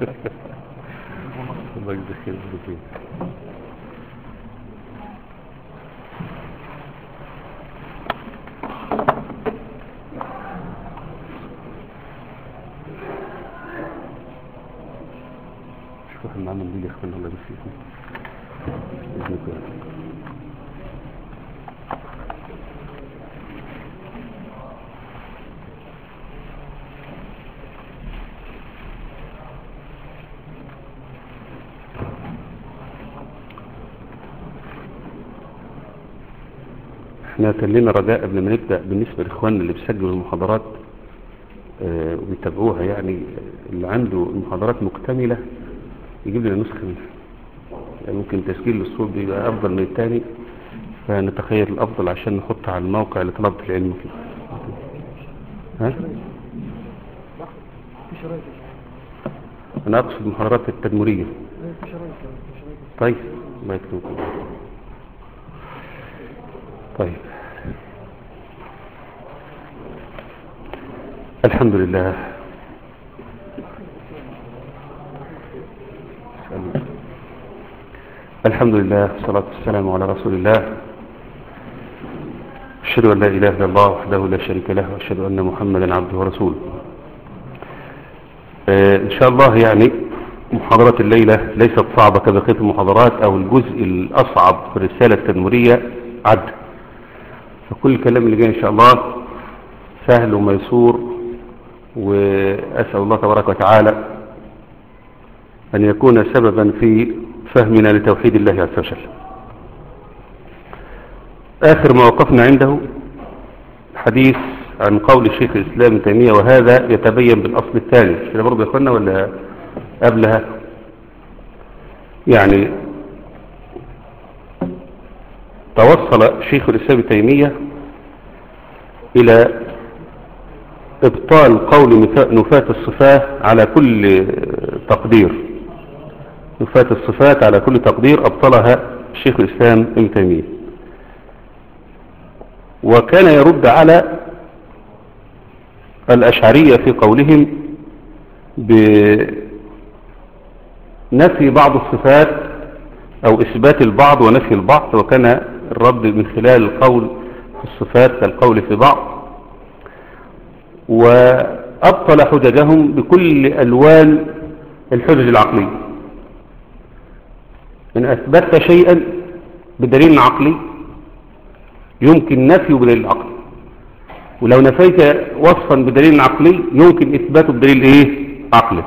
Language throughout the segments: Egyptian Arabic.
الله يجزيك خير بخير. شوف احنا عمل دي يا اخوانا الله يبارك فيكم بإذنكم. احنا كان لنا رجاء قبل ما نبدأ بالنسبة لإخواننا اللي بيسجلوا المحاضرات آه، وبيتابعوها يعني اللي عنده المحاضرات مكتملة يجيب لنا نسخة منها يعني ممكن تسجيل الصوت بيبقى أفضل من الثاني فنتخيل الأفضل عشان نحطها على الموقع لطلبة العلم كده ها؟ في شرايط أنا أقصد المحاضرات التدمرية في شرايط في شرايط طيب الله يكتبكم طيب الحمد لله الحمد لله والصلاة والسلام على رسول الله أشهد أن لا إله إلا الله وحده لا شريك له وأشهد أن محمدا عبده ورسوله آه، إن شاء الله يعني محاضرة الليلة ليست صعبة كبقية المحاضرات أو الجزء الأصعب في الرسالة التدمرية عد فكل الكلام اللي جاي إن شاء الله سهل وميسور وأسأل الله تبارك وتعالى أن يكون سببا في فهمنا لتوحيد الله عز وجل آخر ما وقفنا عنده حديث عن قول الشيخ الإسلام ابن تيمية وهذا يتبين بالأصل الثاني مش كده برضه يا اخوانا ولا قبلها يعني توصل شيخ الإسلام ابن تيمية إلى إبطال قول نفاة الصفات على كل تقدير نفاة الصفات على كل تقدير أبطلها شيخ الإسلام ابن تيمية وكان يرد على الأشعرية في قولهم بنفي بعض الصفات أو إثبات البعض ونفي البعض وكان الرد من خلال القول في الصفات كالقول في بعض وأبطل حججهم بكل ألوان الحجج العقلية إن أثبتت شيئا بدليل عقلي يمكن نفيه بدليل عقلي ولو نفيت وصفا بدليل عقلي يمكن إثباته بدليل إيه عقلي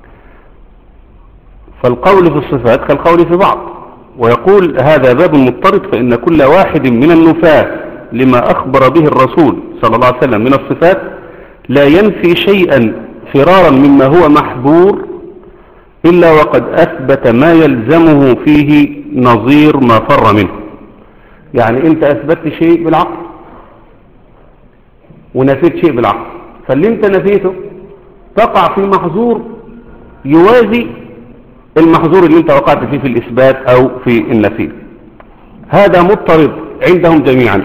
فالقول في الصفات كالقول في بعض ويقول هذا باب مضطرد فإن كل واحد من النفاة لما أخبر به الرسول صلى الله عليه وسلم من الصفات لا ينفي شيئا فرارا مما هو محبور إلا وقد أثبت ما يلزمه فيه نظير ما فر منه يعني أنت أثبتت شيء بالعقل ونفيت شيء بالعقل فاللي أنت نفيته تقع في محظور يوازي المحظور اللي أنت وقعت فيه في الإثبات أو في النفي هذا مضطرد عندهم جميعا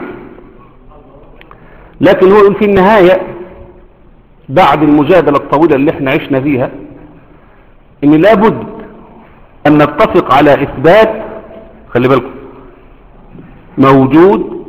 لكن هو يقول في النهاية بعد المجادلة الطويلة اللي احنا عشنا فيها ان لابد ان نتفق على اثبات خلي بالكم موجود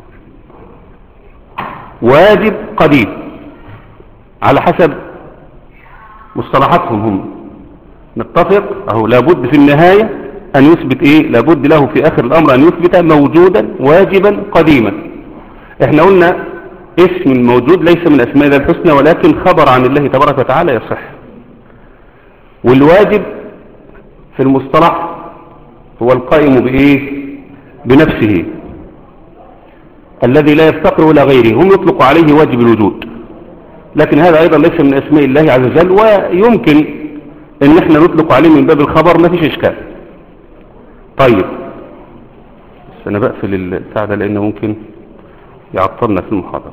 واجب قديم على حسب مصطلحاتهم هم نتفق اهو لابد في النهاية ان يثبت ايه لابد له في اخر الامر ان يثبت موجودا واجبا قديما احنا قلنا اسم الموجود ليس من اسماء الله الحسنى ولكن خبر عن الله تبارك وتعالى يصح والواجب في المصطلح هو القائم بإيه بنفسه الذي لا يفتقر إلى غيره هم يطلق عليه واجب الوجود لكن هذا أيضا ليس من أسماء الله عز وجل ويمكن أن احنا نطلق عليه من باب الخبر ما فيش إشكال طيب بس أنا بقفل البتاع ده لأنه ممكن يعطلنا في المحاضرة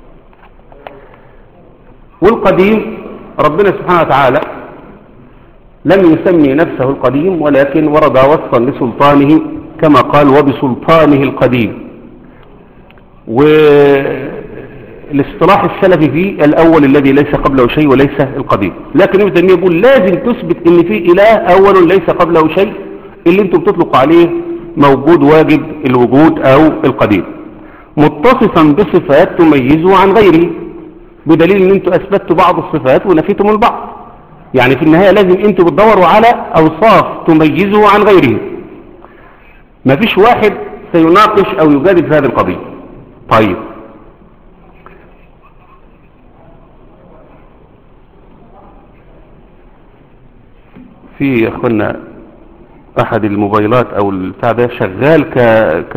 والقديم ربنا سبحانه وتعالى لم يسمي نفسه القديم ولكن ورد وصفا لسلطانه كما قال وبسلطانه القديم الاصطلاح السلفي فيه الأول الذي ليس قبله شيء وليس القديم لكن ابن تيمية يقول لازم تثبت ان في إله أول ليس قبله شيء اللي انتم بتطلقوا عليه موجود واجب الوجود أو القديم متصفا بصفات تميزه عن غيره بدليل ان انتم اثبتوا بعض الصفات ونفيتم البعض يعني في النهاية لازم انتم بتدوروا على اوصاف تميزه عن غيره مفيش واحد سيناقش او يجادل في هذه القضية طيب في يا اخوانا احد الموبايلات او البتاع ده شغال ك ك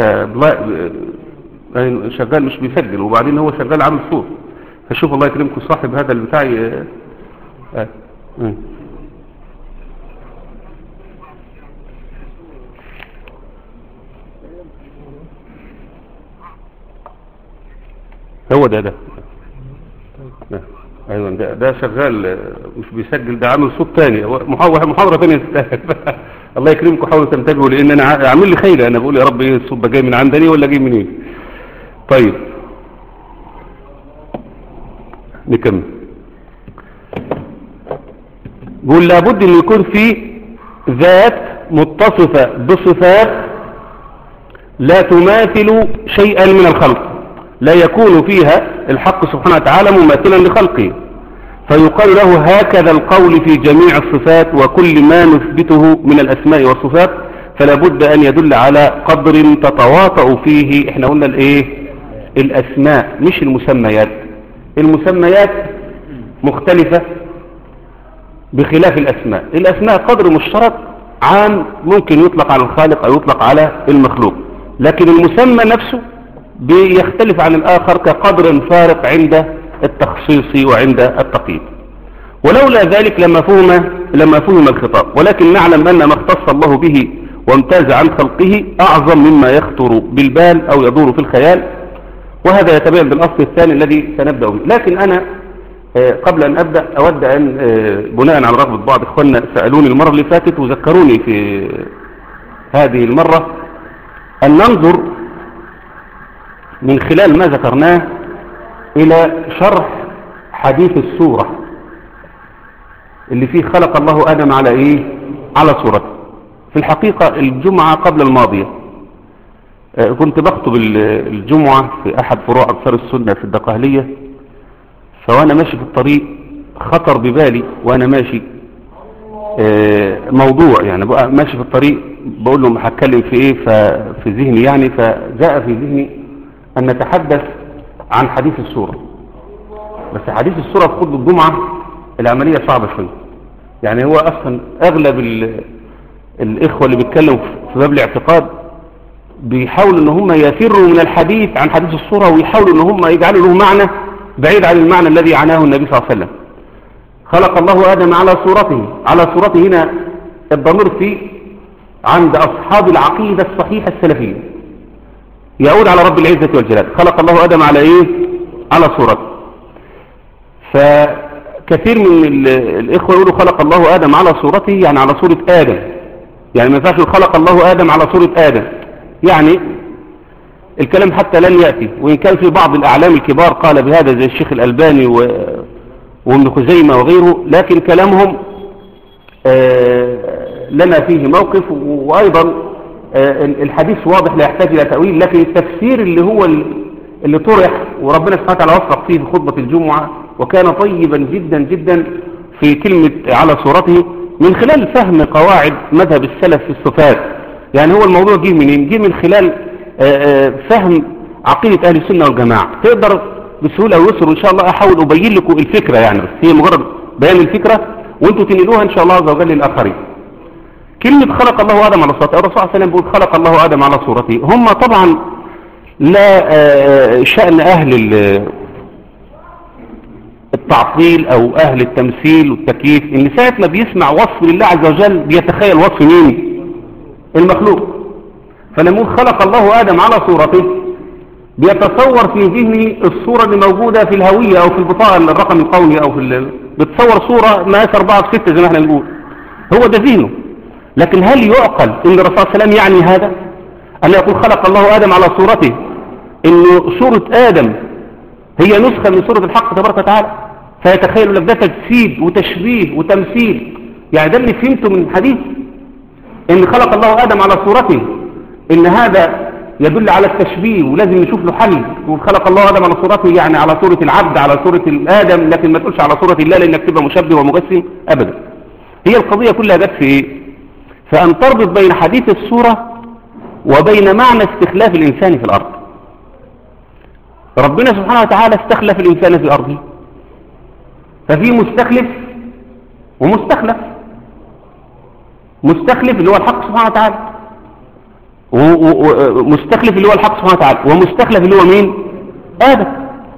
يعني شغال مش بيسجل وبعدين هو شغال عامل صوت فشوف الله يكرمكم صاحب هذا البتاع ي- آه. آه. هو ده ده ده. ايوه ده, ده شغال آه، مش بيسجل ده عامل صوت تاني هو محاضره محاضره ثانيه تستاهل الله يكرمكم حاولوا تنتبهوا لان انا ع- عامل لي خير انا بقول يا رب ايه الصوت ده جاي من عندني ولا جاي منين طيب نكمل بيقول لابد ان يكون في ذات متصفة بصفات لا تماثل شيئا من الخلق لا يكون فيها الحق سبحانه وتعالى مماثلا لخلقه فيقال له هكذا القول في جميع الصفات وكل ما نثبته من الأسماء والصفات فلا بد أن يدل على قدر تتواطأ فيه احنا قلنا الايه الأسماء مش المسميات المسميات مختلفة بخلاف الأسماء الأسماء قدر مشترك عام ممكن يطلق على الخالق أو يطلق على المخلوق لكن المسمى نفسه بيختلف عن الآخر كقدر فارق عند التخصيص وعند التقييد ولولا ذلك لما فهم لما فهم الخطاب ولكن نعلم أن ما اختص الله به وامتاز عن خلقه أعظم مما يخطر بالبال أو يدور في الخيال وهذا يتبين بالأصل الثاني الذي سنبدأ به لكن أنا آه، قبل أن أبدأ أود أن آه، بناء على رغبة بعض إخواننا سألوني المرة اللي فاتت وذكروني في هذه المرة أن ننظر من خلال ما ذكرناه إلى شرح حديث السورة اللي فيه خلق الله آدم على إيه على صورته في الحقيقة الجمعة قبل الماضية آه، كنت بخطب ال- الجمعة في أحد فروع أكثر السنة في الدقهلية فوانا ماشي في الطريق خطر ببالي وانا ماشي آه، موضوع يعني بقى ماشي في الطريق بقول لهم هتكلم في ايه ففي ذهني يعني فجاء في ذهني ان نتحدث عن حديث السورة بس حديث السورة في خطبة الجمعة العملية صعبة شوية يعني هو اصلا اغلب ال- الاخوة اللي بيتكلموا في باب الاعتقاد بيحاولوا ان هم يفروا من الحديث عن حديث الصورة ويحاولوا ان هم يجعلوا له معنى بعيد عن المعنى الذي عناه النبي صلى الله عليه وسلم خلق الله آدم على صورته على صورته هنا الضمير فيه عند أصحاب العقيدة الصحيحة السلفية يعود على رب العزة والجلال خلق الله آدم على إيه على صورته فكثير من ال- الإخوة يقولوا خلق الله آدم على صورته يعني على صورة آدم يعني ما ينفعش يقول خلق الله آدم على صورة آدم يعني الكلام حتى لن يأتي وإن كان في بعض الأعلام الكبار قال بهذا زي الشيخ الألباني و... وابن خزيمة وغيره لكن كلامهم آه، لنا فيه موقف و- وأيضا آه، الحديث واضح لا يحتاج إلى تأويل لكن التفسير اللي هو ال- اللي طرح وربنا سبحانه وتعالى وفق فيه في خطبة الجمعة وكان طيبا جدا جدا في كلمة على صورته من خلال فهم قواعد مذهب السلف في الصفات يعني هو الموضوع جه منين جه من خلال آه، آه، فهم عقيدة أهل السنة والجماعة تقدر بسهولة ويسر وإن شاء الله أحاول أبين لكم الفكرة يعني بس هي مجرد بيان الفكرة وانتوا تنقلوها إن شاء الله عز وجل للآخرين كلمة خلق الله آدم على صورته الرسول صلى الله عليه وسلم بيقول خلق الله آدم على صورته هم طبعا لا آه، شأن أهل ال- التعطيل أو أهل التمثيل والتكييف إن ساعة ما بيسمع وصف لله عز وجل بيتخيل وصف مين المخلوق فلما يقول خلق الله آدم على صورته بيتصور في ذهنه الصورة اللي موجودة في الهوية أو في البطاقة الرقم القومي أو في ال... بتصور صورة مقاس 4 في 6 زي ما احنا بنقول هو ده ذهنه لكن هل يعقل ان الرسول صلى الله عليه وسلم يعني هذا أن يقول خلق الله آدم على صورته إنه صورة آدم هي نسخة من سورة الحق تبارك وتعالى فيتخيل لك ده تجسيد وتشبيه وتمثيل يعني ده اللي فهمته من الحديث ان خلق الله آدم على صورته ان هذا يدل على التشبيه ولازم نشوف له حل وخلق الله آدم على صورته يعني على صورة العبد على صورة الآدم لكن ما تقولش على صورة الله لأنك تبقى مشبه ومجسم أبدا هي القضية كلها جت في إيه فأن تربط بين حديث الصورة وبين معنى استخلاف الإنسان في الأرض ربنا سبحانه وتعالى استخلف الإنسان في أرضه ففي مستخلف ومستخلف مستخلف اللي هو الحق سبحانه وتعالى ومستخلف اللي هو الحق سبحانه وتعالى ومستخلف اللي هو مين آدم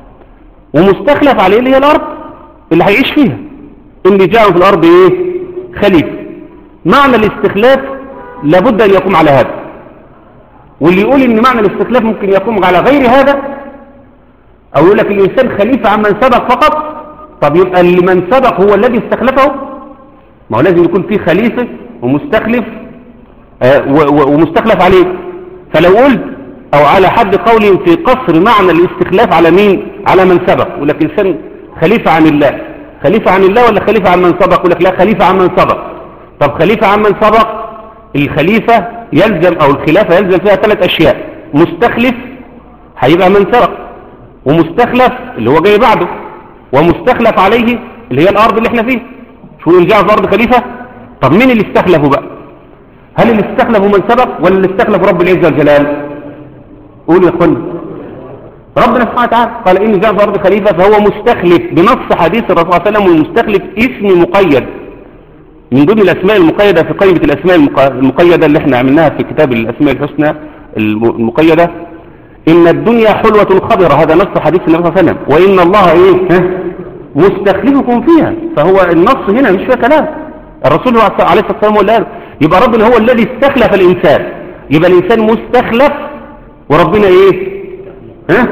ومستخلف عليه اللي هي الأرض اللي هيعيش فيها اللي جاءوا في الأرض إيه خليفة معنى الاستخلاف لابد أن يقوم على هذا واللي يقول ان معنى الاستخلاف ممكن يقوم على غير هذا او يقول لك الانسان خليفة عمن سبق فقط طب يبقى اللي من سبق هو الذي استخلفه ما هو لازم يكون فيه خليفة ومستخلف آه ومستخلف عليه فلو قلت او على حد قول في قصر معنى الاستخلاف على مين على من سبق يقول لك انسان خليفة عن الله خليفة عن الله ولا خليفة عن من سبق يقول لك لا خليفة عن من سبق طب خليفة عن من سبق الخليفة يلزم او الخلافة يلزم فيها ثلاث اشياء مستخلف هيبقى من سبق ومستخلف اللي هو جاي بعده ومستخلف عليه اللي هي الارض اللي احنا فيها شو يرجع في الارض خليفة طب مين اللي استخلفه بقى هل اللي استخلفه من سبق ولا اللي استخلف رب العزة والجلال قولوا يا اخوانا ربنا سبحانه وتعالى قال إن جاء في الأرض خليفة فهو مستخلف بنص حديث الرسول صلى الله عليه وسلم والمستخلف اسم مقيد من ضمن الأسماء المقيدة في قائمة الأسماء المقيدة اللي احنا عملناها في كتاب الأسماء الحسنى المقيدة إن الدنيا حلوة خضرة هذا نص حديث النبي صلى الله عليه وسلم وإن الله إيه مستخلفكم فيها فهو النص هنا مش فيها كلام الرسول عليه الصلاة والسلام هو اللي قال يبقى ربنا هو الذي استخلف الإنسان يبقى الإنسان مستخلف وربنا إيه ها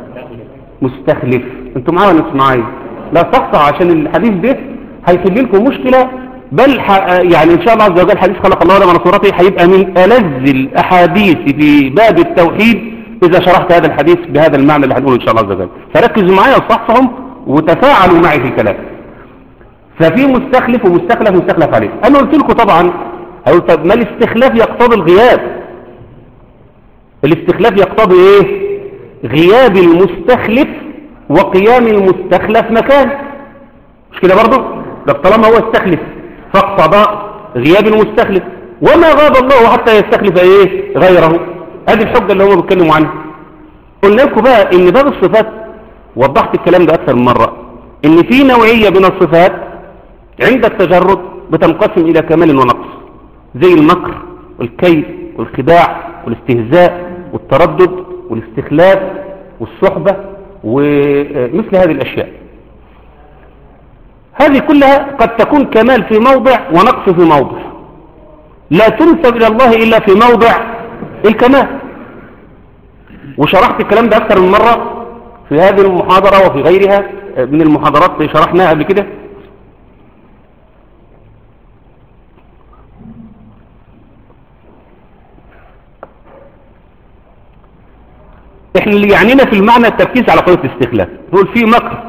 مستخلف انتوا معايا ولا مش معايا لا تقطع عشان الحديث ده هيحل لكم مشكلة بل يعني ان شاء الله عز وجل حديث خلق الله على صورته هيبقى من ألذ الأحاديث في باب التوحيد إذا شرحت هذا الحديث بهذا المعنى اللي هنقوله إن شاء الله عز وجل فركزوا معايا وصحصهم وتفاعلوا معي في الكلام ففي مستخلف ومستخلف مستخلف عليه أنا قلت لكم طبعا هقول طب ما الاستخلاف يقتضي الغياب الاستخلاف يقتضي ايه غياب المستخلف وقيام المستخلف مكان مش كده برضه ده طالما هو استخلف فاقتضى غياب المستخلف وما غاب الله حتى يستخلف ايه غيره ادي الحجه اللي هم بيتكلموا عنها قلنا لكم بقى ان باب الصفات وضحت الكلام ده اكثر من مره ان في نوعيه من الصفات عند التجرد بتنقسم الى كمال ونقص زي المكر والكيد والخداع والاستهزاء والتردد والاستخلاف والصحبة ومثل هذه الأشياء هذه كلها قد تكون كمال في موضع ونقص في موضع لا تنسب إلى الله إلا في موضع الكمال وشرحت الكلام ده أكثر من مرة في هذه المحاضرة وفي غيرها من المحاضرات اللي شرحناها قبل كده احنا اللي يعنينا في المعنى التركيز على قضية الاستخلاف نقول في مكر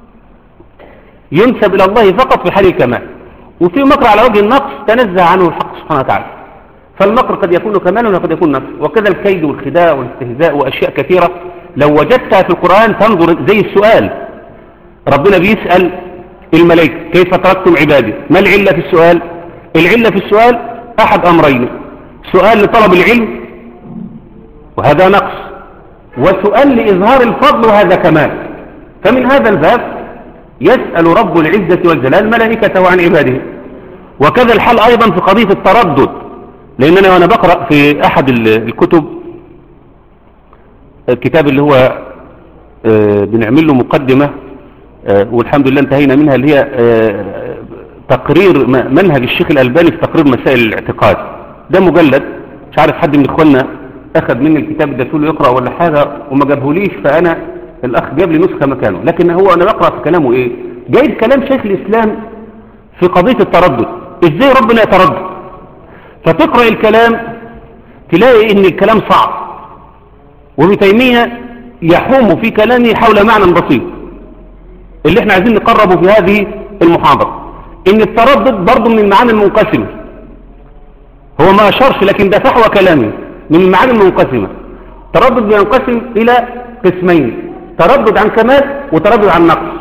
ينسب إلى الله فقط في حال الكمال وفي مكر على وجه النقص تنزه عنه الحق سبحانه وتعالى فالمكر قد يكون كمالا وقد يكون نقص وكذا الكيد والخداع والاستهزاء وأشياء كثيرة لو وجدتها في القرآن تنظر زي السؤال ربنا بيسأل الملائكة كيف تركتم عبادي ما العلة في السؤال العلة في السؤال أحد أمرين سؤال لطلب العلم وهذا نقص وسؤال لإظهار الفضل وهذا كمال فمن هذا الباب يسأل رب العزة والجلال ملائكته عن عباده وكذا الحال أيضا في قضية التردد لأننا وأنا بقرأ في أحد الكتب الكتاب اللي هو بنعمل له مقدمة والحمد لله انتهينا منها اللي هي تقرير منهج الشيخ الألباني في تقرير مسائل الاعتقاد ده مجلد مش عارف حد من إخواننا أخذ مني الكتاب ده له يقرأ ولا حاجة وما جابهوليش فأنا الأخ جاب لي نسخة مكانه لكن هو أنا بقرأ في كلامه إيه جايب كلام شيخ الإسلام في قضية التردد إزاي ربنا يتردد فتقرأ الكلام تلاقي إن الكلام صعب وابن تيمية يحوم في كلامه حول معنى بسيط اللي احنا عايزين نقربه في هذه المحاضرة ان التردد برضه من المعاني المنقسمة هو ما أشارش لكن ده فحوى كلامي من المعاني المنقسمة تردد بينقسم إلى قسمين تردد عن كمال وتردد عن نقص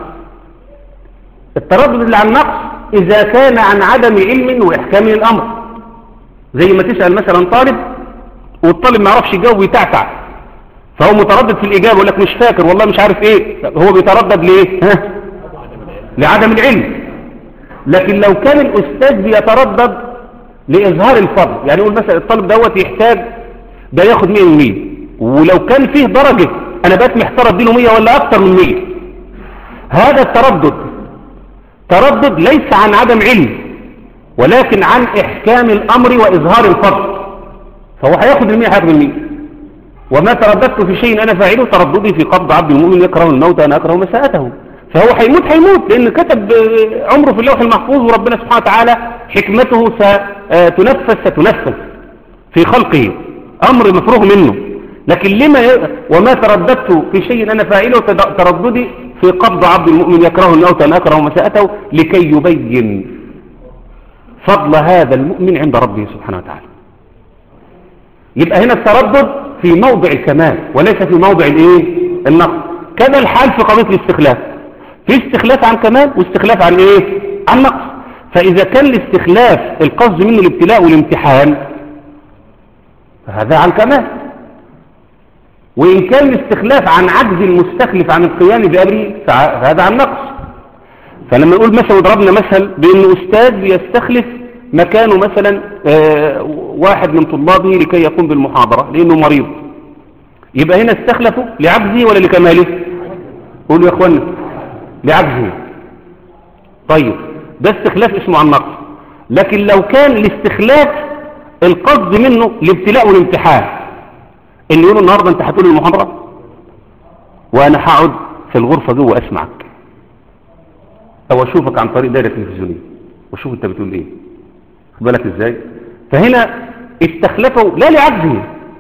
التردد اللي عن نقص إذا كان عن عدم علم وإحكام الأمر زي ما تسأل مثلا طالب والطالب ما يعرفش يجاوب ويتعتع فهو متردد في الإجابة يقول لك مش فاكر والله مش عارف إيه هو بيتردد ليه ها؟ لعدم العلم لكن لو كان الأستاذ بيتردد لإظهار الفضل يعني يقول مثلا الطالب دوت يحتاج ده ياخد 100 من 100 ولو كان فيه درجة أنا بقيت محتار اديله 100 ولا أكتر من 100 هذا التردد تردد ليس عن عدم علم ولكن عن إحكام الأمر وإظهار الفضل فهو هياخد المية هياخد المية وما ترددت في شيء أنا فاعله ترددي في قبض عبد المؤمن يكره الموت أنا أكره مساءته فهو هيموت هيموت لأن كتب عمره في اللوح المحفوظ وربنا سبحانه وتعالى حكمته ستنفذ ستنفذ في خلقه أمر مفروغ منه لكن لما ي... وما ترددت في شيء أنا فاعله ترددي في قبض عبد المؤمن يكره الموت أنا أكره مساءته لكي يبين فضل هذا المؤمن عند ربه سبحانه وتعالى يبقى هنا التردد في موضع الكمال وليس في موضع الايه النقص كذا الحال في قضيه الاستخلاف في استخلاف عن كمال واستخلاف عن ايه عن نقص فاذا كان الاستخلاف القصد منه الابتلاء والامتحان فهذا عن كمال وان كان الاستخلاف عن عجز المستخلف عن القيام بامره فهذا عن نقص فلما نقول مثلا ضربنا مثل بأن أستاذ بيستخلف مكانه مثلا آه واحد من طلابه لكي يقوم بالمحاضرة لأنه مريض يبقى هنا استخلفه لعجزه ولا لكماله قولوا يا أخوانا لعجزه طيب ده استخلاف اسمه عن نقص لكن لو كان الاستخلاف القصد منه الابتلاء والامتحان ان يقولوا النهاردة انت هتقول المحاضرة وانا هقعد في الغرفة جوه اسمعك او اشوفك عن طريق دائره تلفزيونيه واشوف انت بتقول ايه خد بالك ازاي فهنا استخلفوا لا لعجزه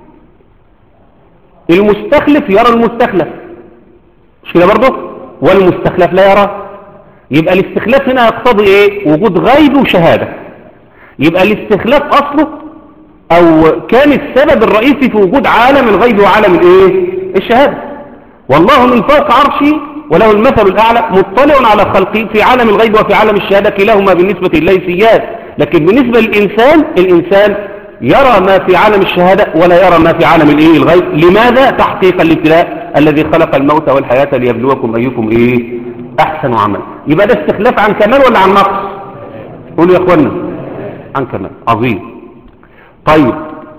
المستخلف يرى المستخلف مش كده برضه والمستخلف لا يرى يبقى الاستخلاف هنا يقتضي ايه وجود غيب وشهاده يبقى الاستخلاف اصله او كان السبب الرئيسي في وجود عالم الغيب وعالم الايه الشهاده والله من فوق عرشي وله المثل الأعلى مطلع على خلقه في عالم الغيب وفي عالم الشهادة كلاهما بالنسبة لله سياد لكن بالنسبة للإنسان الإنسان يرى ما في عالم الشهادة ولا يرى ما في عالم الإيه الغيب لماذا تحقيق الابتلاء الذي خلق الموت والحياة ليبلوكم أيكم إيه أحسن عمل يبقى ده استخلاف عن كمال ولا عن نقص قولوا يا أخوانا عن كمال عظيم طيب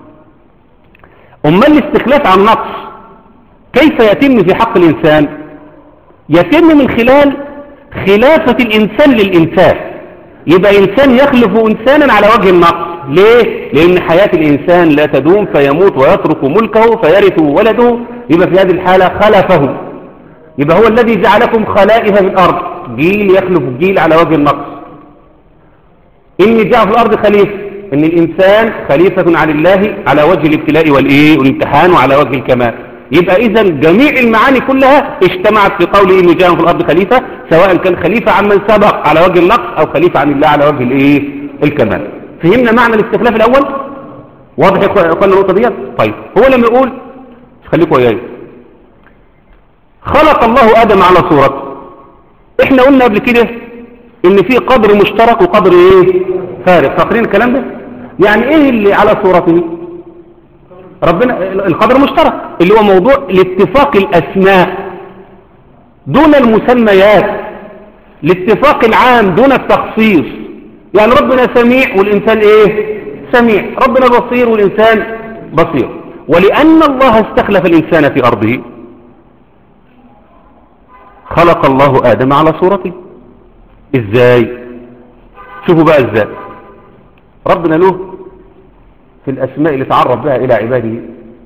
أما الاستخلاف عن نقص كيف يتم في حق الإنسان يتم من خلال خلافة الإنسان للإنسان يبقى إنسان يخلف إنسانا على وجه النقص ليه؟ لأن حياة الإنسان لا تدوم فيموت ويترك ملكه فيرث ولده يبقى في هذه الحالة خلفه يبقى هو الذي جعلكم خلائف في الأرض جيل يخلف جيل على وجه النقص إني جاء في الأرض خليفة إن الإنسان خليفة عن الله على وجه الابتلاء والإيه والامتحان وعلى وجه الكمال يبقى إذا جميع المعاني كلها اجتمعت في قوله إني جاء في الأرض خليفة سواء كان خليفة عن من سبق على وجه النقص أو خليفة عن الله على وجه الإيه الكمال فهمنا معنى الاستخلاف الأول واضح يا اخوانا النقطة دي طيب هو لما يقول خليكم وياي خلق الله آدم على صورته احنا قلنا قبل كده ان في قدر مشترك وقدر ايه فارق فاكرين الكلام ده يعني ايه اللي على صورته ربنا القدر مشترك اللي هو موضوع الاتفاق الاسماء دون المسميات الاتفاق العام دون التخصيص يعني ربنا سميع والإنسان إيه سميع ربنا بصير والإنسان بصير ولأن الله استخلف الإنسان في أرضه خلق الله آدم على صورته إزاي شوفوا بقى إزاي ربنا له في الأسماء اللي تعرف بها إلى عباده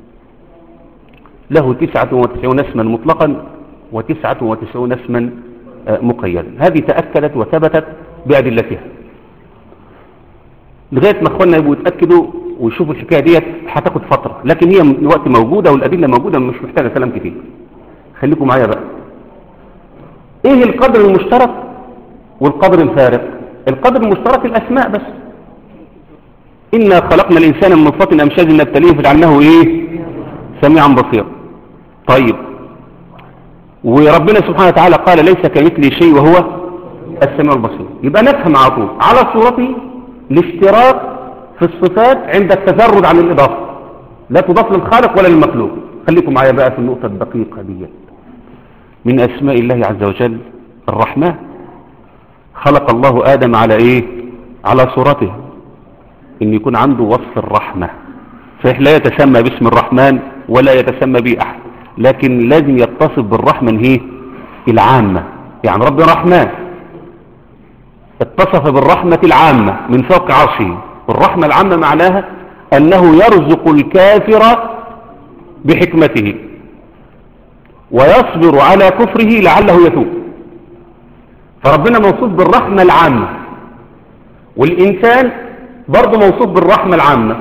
له تسعة وتسعون اسما مطلقا وتسعة وتسعون اسما مقيدا هذه تأكدت وثبتت بأدلتها لغاية ما اخواننا يبقوا يتأكدوا ويشوفوا الحكاية ديت هتاخد فترة لكن هي الوقت موجودة والأدلة موجودة مش محتاجة كلام كتير خليكم معايا بقى ايه القدر المشترك والقدر الفارق القدر المشترك الاسماء بس إنا خلقنا الإنسان من نطفة أمشاج نبتليه فجعلناه إيه سميعا بصيرا طيب وربنا سبحانه وتعالى قال ليس كمثله شيء وهو السميع البصير يبقى نفهم على طول على صورته الاشتراك في الصفات عند التفرد عن الإضافة لا تضاف للخالق ولا للمخلوق خليكم معايا بقى في النقطة الدقيقة دي من أسماء الله عز وجل الرحمن خلق الله آدم على إيه على صورته إن يكون عنده وصف الرحمة صحيح لا يتسمى باسم الرحمن ولا يتسمى به أحد لكن لازم يتصف بالرحمة هي العامة يعني رب رحمن اتصف بالرحمة العامة من فوق عرشه الرحمة العامة معناها أنه يرزق الكافر بحكمته ويصبر على كفره لعله يتوب فربنا موصوف بالرحمة العامة والإنسان برضه موصوف بالرحمة العامة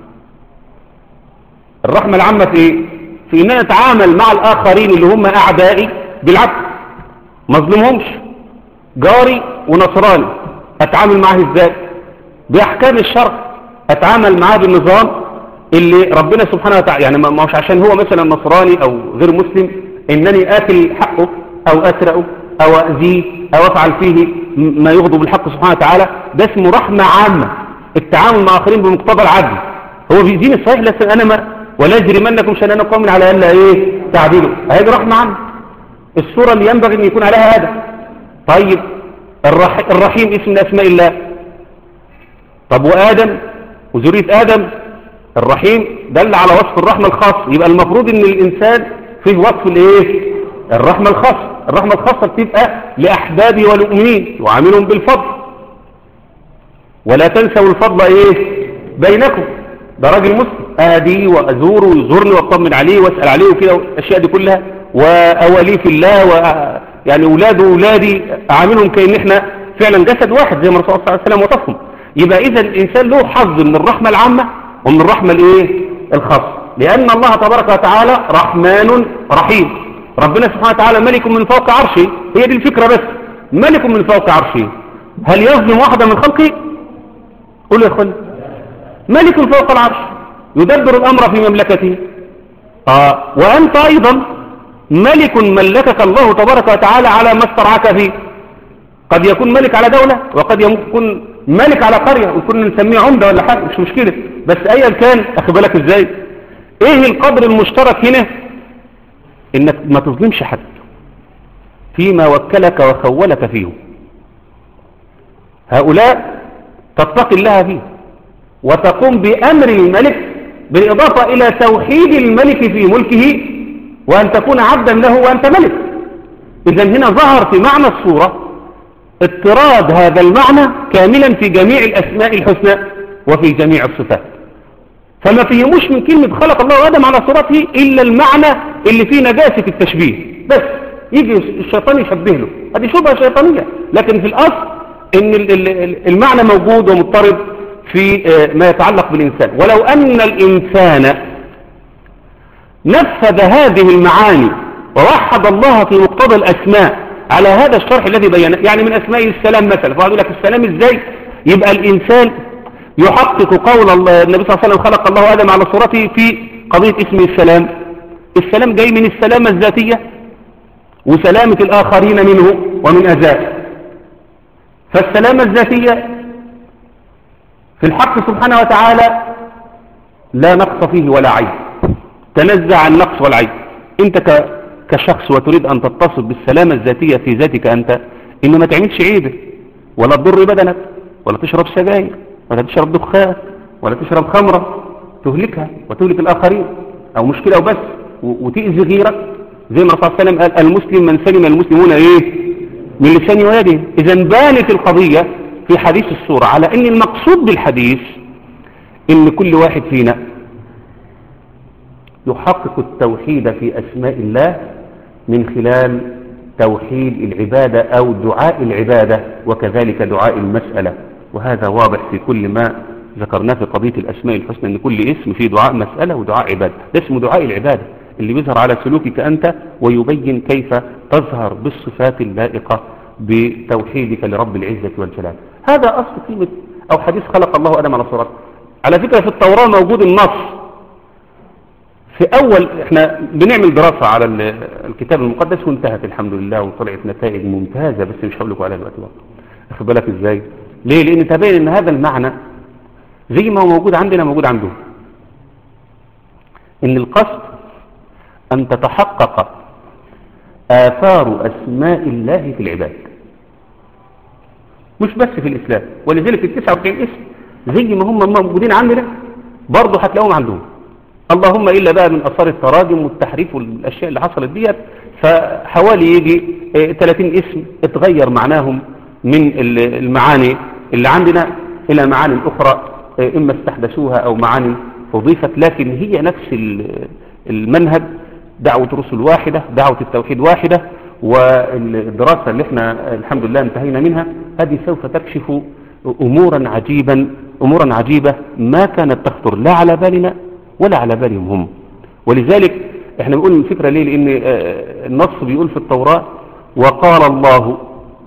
الرحمة العامة في ايه في ان انا اتعامل مع الاخرين اللي هم اعدائي بالعكس ما اظلمهمش جاري ونصراني اتعامل معاه ازاي باحكام الشرع اتعامل معاه بالنظام اللي ربنا سبحانه وتعالى يعني ما مش عشان هو مثلا نصراني او غير مسلم انني اكل حقه او اسرقه او اذيه او افعل فيه ما يغضب الحق سبحانه وتعالى ده اسمه رحمة عامة التعامل مع اخرين بمقتضى العدل هو في دين الصحيح لسه انا ما ولا يجرمنكم شنان قوم على الا ايه تعديله هذه رحمة عامة الصورة اللي ينبغي ان يكون عليها هذا طيب الرح... الرحيم اسم من اسماء الله طب وادم وذرية ادم الرحيم دل على وصف الرحمة الخاص يبقى المفروض ان الانسان فيه وصف الايه الرحمة الخاصة الرحمة الخاصة بتبقى لاحبابه والمؤمنين وعاملهم بالفضل ولا تنسوا الفضل ايه بينكم ده راجل مسلم ادي وازوره ويزورني واطمن عليه واسال عليه وكده الاشياء دي كلها واوليه في الله و يعني اولاده واولادي اعاملهم كان احنا فعلا جسد واحد زي ما الرسول صلى الله عليه وسلم وصفهم يبقى اذا الانسان له حظ من الرحمه العامه ومن الرحمه الايه الخاصه لان الله تبارك وتعالى رحمن رحيم ربنا سبحانه وتعالى ملك من فوق عرشه هي دي الفكره بس ملك من فوق عرشه هل يظلم واحده من خلقه قول يا اخوان ملك فوق العرش يدبر الأمر في مملكته آه وأنت أيضا ملك ملكك الله تبارك وتعالى على ما استرعك فيه قد يكون ملك على دولة وقد يكون ملك على قرية وكنا نسميه عمدة ولا حاجة مش مشكلة بس أيا كان أخي بالك إزاي إيه القدر المشترك هنا إنك ما تظلمش حد فيما وكلك وخولك فيه هؤلاء تتقي الله فيه وتقوم بأمر الملك بالإضافة إلى توحيد الملك في ملكه وأن تكون عبدا له وأنت ملك إذا هنا ظهر في معنى الصورة اضطراد هذا المعنى كاملا في جميع الأسماء الحسنى وفي جميع الصفات فما فيهمش من كلمة خلق الله آدم على صورته إلا المعنى اللي فيه نجاسة التشبيه بس يجي الشيطان يشبه له هذه شبهة شيطانية لكن في الأصل إن المعنى موجود ومضطرب في ما يتعلق بالإنسان ولو أن الإنسان نفذ هذه المعاني ووحد الله في مقتضى الأسماء على هذا الشرح الذي بينه يعني من أسماء السلام مثلا فقال لك السلام إزاي يبقى الإنسان يحقق قول الله النبي صلى الله عليه وسلم خلق الله آدم على صورته في قضية اسم السلام السلام جاي من السلامة الذاتية وسلامة الآخرين منه ومن أذاه فالسلامة الذاتية في الحق سبحانه وتعالى لا نقص فيه ولا عيب تنزع عن النقص والعيب انت كشخص وتريد ان تتصف بالسلامة الذاتية في ذاتك انت انه ما تعملش عيبه ولا تضر بدنك ولا تشرب سجاير ولا تشرب دخان ولا تشرب خمرة تهلكها وتهلك الاخرين او مشكلة وبس وتأذي غيرك زي ما الرسول صلى الله عليه وسلم قال المسلم من سلم المسلمون ايه من لسان ويده اذا بانت القضية في حديث السورة على ان المقصود بالحديث ان كل واحد فينا يحقق التوحيد في اسماء الله من خلال توحيد العبادة او دعاء العبادة وكذلك دعاء المسألة وهذا واضح في كل ما ذكرناه في قضية الاسماء الحسنى ان كل اسم فيه دعاء مسألة ودعاء عبادة ده اسمه دعاء العبادة اللي بيظهر على سلوكك أنت ويبين كيف تظهر بالصفات اللائقة بتوحيدك لرب العزة والجلال هذا أصل كلمة أو حديث خلق الله آدم على صورته على فكرة في التوراة موجود النص في أول احنا بنعمل دراسة على ال- الكتاب المقدس وانتهت الحمد لله وطلعت نتائج ممتازة بس مش هقول لكم عليها دلوقتي بقى واخد بالك ازاي ليه لان تبين ان هذا المعنى زي ما هو موجود عندنا موجود عندهم ان القصد ان تتحقق آثار أسماء الله في العباد مش بس في الإسلام ولذلك ال 99 اسم زي ما هم موجودين عندنا برضه هتلاقوهم عندهم اللهم إلا بقى من أثار التراجم والتحريف والأشياء اللي حصلت ديت فحوالي يجي آه، 30 اسم اتغير معناهم من ال- المعاني اللي عندنا إلى معاني أخرى آه، إما استحدثوها أو معاني أضيفت لكن هي نفس ال- المنهج دعوة رسل واحدة دعوة التوحيد واحدة والدراسة اللي احنا الحمد لله انتهينا منها هذه سوف تكشف أمورا عجيبا أمورا عجيبة ما كانت تخطر لا على بالنا ولا على بالهم هم ولذلك احنا بنقول الفكرة ليه لأن آه، النص بيقول في التوراة وقال الله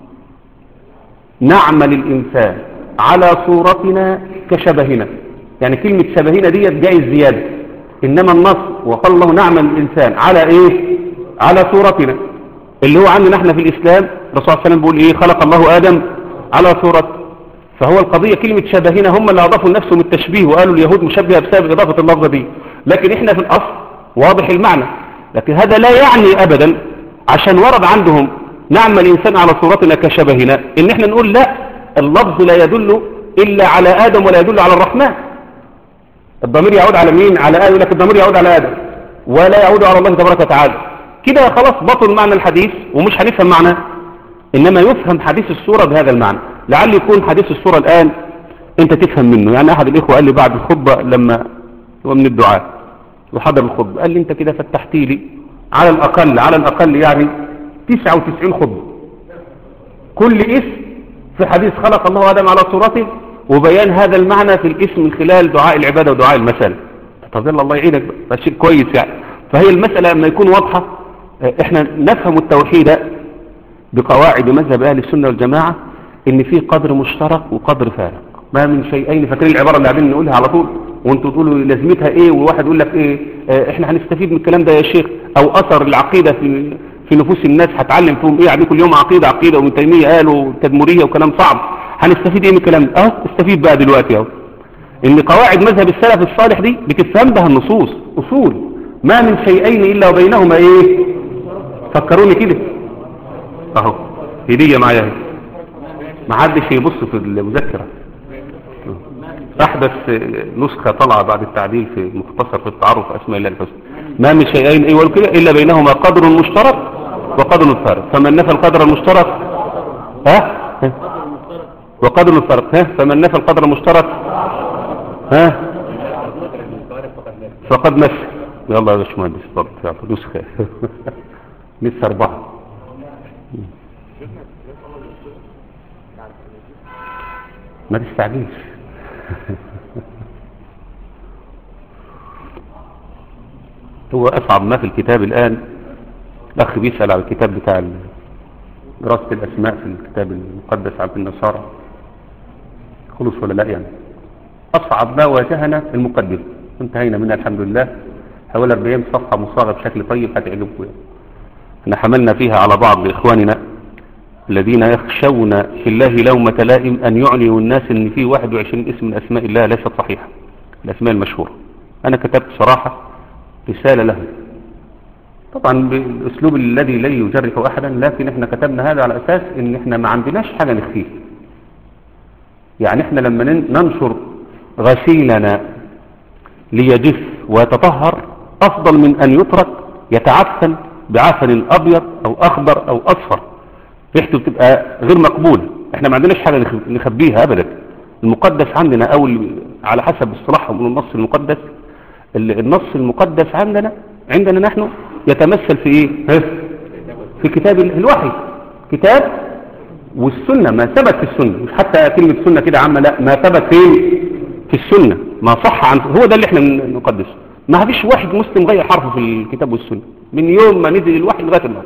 نعمل الإنسان على صورتنا كشبهنا يعني كلمة شبهنا ديت جايز زيادة إنما النص وقال الله نعمل الإنسان على إيه على صورتنا اللي هو عندنا احنا في الإسلام الرسول صلى الله عليه وسلم بيقول إيه خلق الله آدم على صورته فهو القضية كلمة شبهنا هم اللي أضافوا لنفسهم التشبيه وقالوا اليهود مشبهة بسبب إضافة اللفظة دي لكن احنا في الأصل واضح المعنى لكن هذا لا يعني أبدا عشان ورد عندهم نعمل الإنسان على صورتنا كشبهنا إن احنا نقول لا اللفظ لا يدل إلا على آدم ولا يدل على الرحمن الضمير يعود على مين على آدم يقول لك الضمير يعود على آدم ولا يعود على الله تبارك وتعالى كده خلاص بطل معنى الحديث ومش هنفهم معناه إنما يفهم حديث السورة بهذا المعنى لعل يكون حديث السورة الآن أنت تفهم منه يعني أحد الإخوة قال لي بعد الخطبة لما هو من الدعاء وحضر الخطبة قال لي أنت كده فتحتي لي على الأقل على الأقل يعني 99 خطبة كل اسم في حديث خلق الله آدم على صورته وبيان هذا المعنى في الاسم من خلال دعاء العبادة ودعاء المسألة طب يلا الله يعينك بقى ده شيء كويس يعني فهي المسألة لما يكون واضحة اه، احنا نفهم التوحيد بقواعد مذهب أهل السنة والجماعة ان في قدر مشترك وقدر فارق ما من شيئين فاكرين العبارة اللي قاعدين نقولها على طول وانتوا تقولوا لازمتها ايه وواحد يقول لك ايه اه، احنا هنستفيد من الكلام ده يا شيخ او اثر العقيدة في في نفوس الناس هتعلم فيهم ايه يعني كل يوم عقيدة عقيدة وابن تيمية قالوا تدمرية وكلام صعب هنستفيد ايه من الكلام ده اهو استفيد بقى دلوقتي اهو ان قواعد مذهب السلف الصالح دي بتفهم بها النصوص اصول ما من شيئين الا وبينهما ايه فكروني كده اهو هدية معايا اهي ما حدش يبص في المذكرة احدث نسخة طالعة بعد التعديل في مختصر في التعرف اسماء الله الحسنى ما من شيئين ايه والكده الا بينهما قدر مشترك وقدر فارق فمن نفى القدر المشترك ها ها؟ وقدر الفرق ها فمن نفى القدر المشترك ها فقد مس يلا يا باشمهندس اتفضل يلا نسخة لسه أربعة ما تستعجلش هو أصعب ما في الكتاب الآن الأخ بيسأل على الكتاب بتاع ال- دراسة الأسماء في الكتاب المقدس عند النصارى خلص ولا لا يعني أصعب ما واجهنا المقدمة انتهينا منها الحمد لله حوالي 40 صفحة مصاغة بشكل طيب هتعجبكم يعني. احنا حملنا فيها على بعض إخواننا الذين يخشون في الله لومة لائم أن يعلنوا الناس أن في 21 اسم من أسماء الله ليست صحيحة الأسماء المشهورة أنا كتبت صراحة رسالة لهم طبعا بالأسلوب الذي لا يجرح أحدا لكن احنا كتبنا هذا على أساس أن احنا ما عندناش حاجة نخفيه يعني احنا لما نن- ننشر غسيلنا ليجف ويتطهر أفضل من أن يترك يتعفن بعفن أبيض أو أخضر أو أصفر ريحته بتبقى غير مقبولة احنا ما عندناش حاجة نخ- نخبيها أبدا المقدس عندنا أو ال- على حسب اصطلاحهم من النص المقدس ال- النص المقدس عندنا عندنا نحن يتمثل في ايه ها؟ في كتاب ال- الوحي كتاب والسنة ما ثبت في السنة مش حتى كلمة سنة كده عامة لا ما ثبت فين في السنة ما صح عن هو ده اللي احنا بن- نقدسه ما فيش واحد مسلم غير حرف في الكتاب والسنة من يوم ما نزل الوحي لغاية النهارده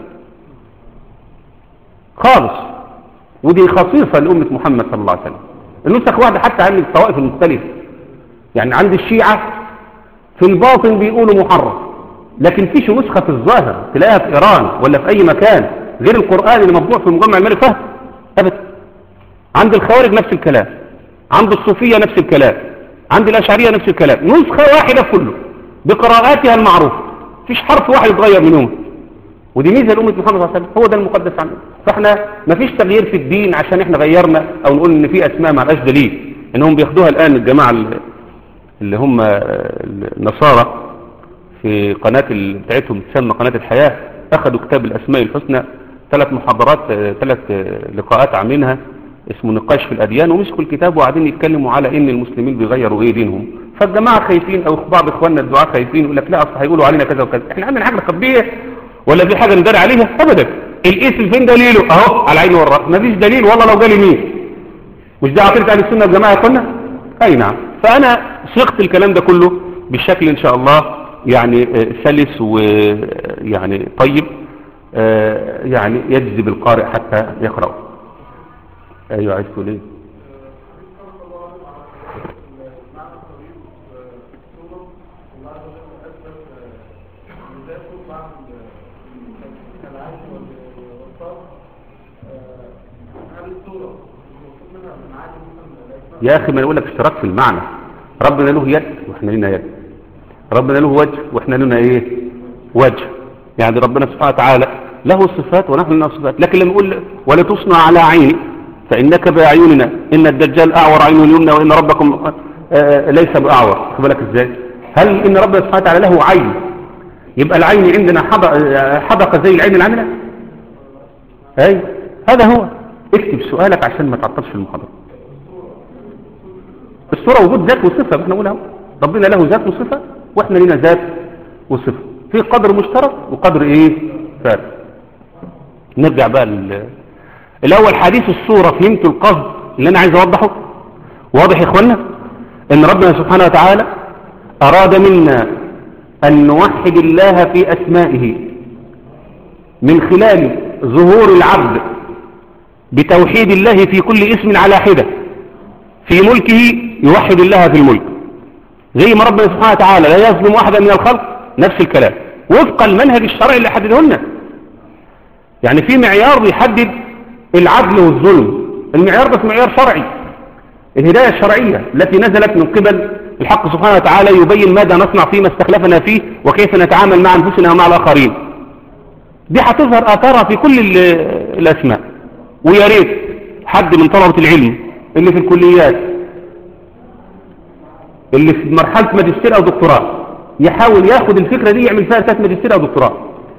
خالص ودي خصيصة لأمة محمد صلى الله عليه وسلم النسخ واحدة حتى عن الطوائف المختلفة يعني عند الشيعة في الباطن بيقولوا محرف لكن فيش نسخة في الظاهر تلاقيها في إيران ولا في أي مكان غير القرآن اللي مطبوع في مجمع الملك فهد أبدا عند الخوارج نفس الكلام عند الصوفية نفس الكلام عند الأشعرية نفس الكلام نسخة واحدة في كله بقراءاتها المعروفة فيش حرف واحد يتغير منهم ودي ميزة لأمة محمد صلى الله عليه وسلم هو ده المقدس عندنا فاحنا مفيش تغيير في الدين عشان احنا غيرنا او نقول ان في اسماء ما لهاش دليل انهم بياخدوها الان الجماعة اللي هم النصارى في قناة ال- بتاعتهم تسمى قناة الحياة اخذوا كتاب الاسماء الحسنى ثلاث محاضرات ثلاث لقاءات عاملينها اسمه نقاش في الاديان ومسكوا الكتاب وقاعدين يتكلموا على ان المسلمين بيغيروا ايه دينهم فالجماعة خايفين او بعض اخواننا الدعاء خايفين يقول لك لا اصل هيقولوا علينا كذا وكذا احنا عندنا حاجة نخبيها ولا في حاجة ندار عليها ابدا الاسم فين دليله اهو على عيني والراس مفيش دليل والله لو جالي مين مش ده عقيدة اهل السنة والجماعة يا اخوانا اي نعم فانا صيغت الكلام ده كله بشكل ان شاء الله يعني آه، سلس ويعني طيب آه، يعني يجذب القارئ حتى يقرأ ايوه عايز تقول ايه يا اخي ما يقول لك اشتراك في المعنى ربنا له يد واحنا لنا يد ربنا له وجه واحنا لنا ايه وجه يعني ربنا سبحانه وتعالى له صفات ونحن لنا صفات لكن لما يقول ولا تصنع على عيني فانك باعيننا ان الدجال اعور عين اليمنى وان ربكم آه، ليس باعور خد بالك ازاي هل ان ربنا سبحانه وتعالى له عين يبقى العين عندنا حدق- آه، حدقه زي العين العامله اي هذا هو اكتب سؤالك عشان ما تعطلش في المحاضره الصورة وجود ذات وصفة احنا نقولها ربنا له ذات وصفة واحنا لنا ذات وصفة في قدر مشترك وقدر ايه فارق نرجع بقى لل... الاول حديث الصورة فهمتوا القصد اللي انا عايز اوضحه واضح يا اخوانا ان ربنا سبحانه وتعالى اراد منا ان نوحد الله في اسمائه من خلال ظهور العبد بتوحيد الله في كل اسم على حده في ملكه يوحد الله في الملك زي ما ربنا سبحانه وتعالى لا يظلم واحدا من الخلق نفس الكلام وفق المنهج الشرعي اللي حدده لنا يعني في معيار بيحدد العدل والظلم المعيار ده معيار شرعي الهداية الشرعية التي نزلت من قبل الحق سبحانه وتعالى يبين ماذا نصنع فيما استخلفنا فيه وكيف نتعامل مع أنفسنا ومع الآخرين دي هتظهر آثارها في كل ال- الأسماء ويا ريت حد من طلبة العلم اللي في الكليات اللي في مرحلة ماجستير أو دكتوراه يحاول ياخد الفكرة دي يعمل فيها أساس ماجستير أو دكتوراه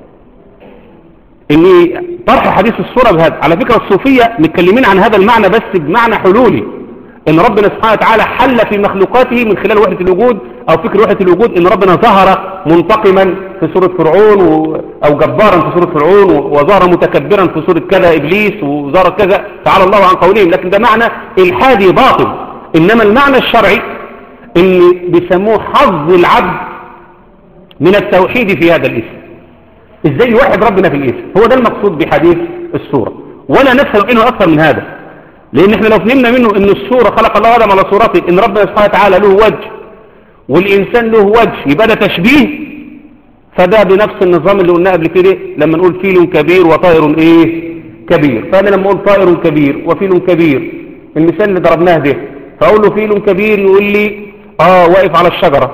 ان طرح حديث الصورة بهذا على فكرة الصوفية متكلمين عن هذا المعنى بس بمعنى حلولي ان ربنا سبحانه وتعالى حل في مخلوقاته من خلال وحدة الوجود او فكر وحدة الوجود ان ربنا ظهر منتقما في سورة فرعون و... او جبارا في سورة فرعون و... وظهر متكبرا في سورة كذا ابليس وظهر كذا تعالى الله عن قولهم لكن ده معنى الحادي باطل انما المعنى الشرعي ان بيسموه حظ العبد من التوحيد في هذا الاسم ازاي يوحد ربنا في الاسم هو ده المقصود بحديث السورة ولا نفهم منه اكثر من هذا لان احنا لو فهمنا منه ان السورة خلق الله ادم على صورته ان ربنا سبحانه وتعالى له وجه والانسان له وجه يبقى ده تشبيه فده بنفس النظام اللي قلناه قبل كده لما نقول فيل كبير وطائر ايه كبير فانا لما اقول طائر كبير وفيل كبير المثال اللي ضربناه ده فاقول له فيل كبير يقول لي اه واقف على الشجرة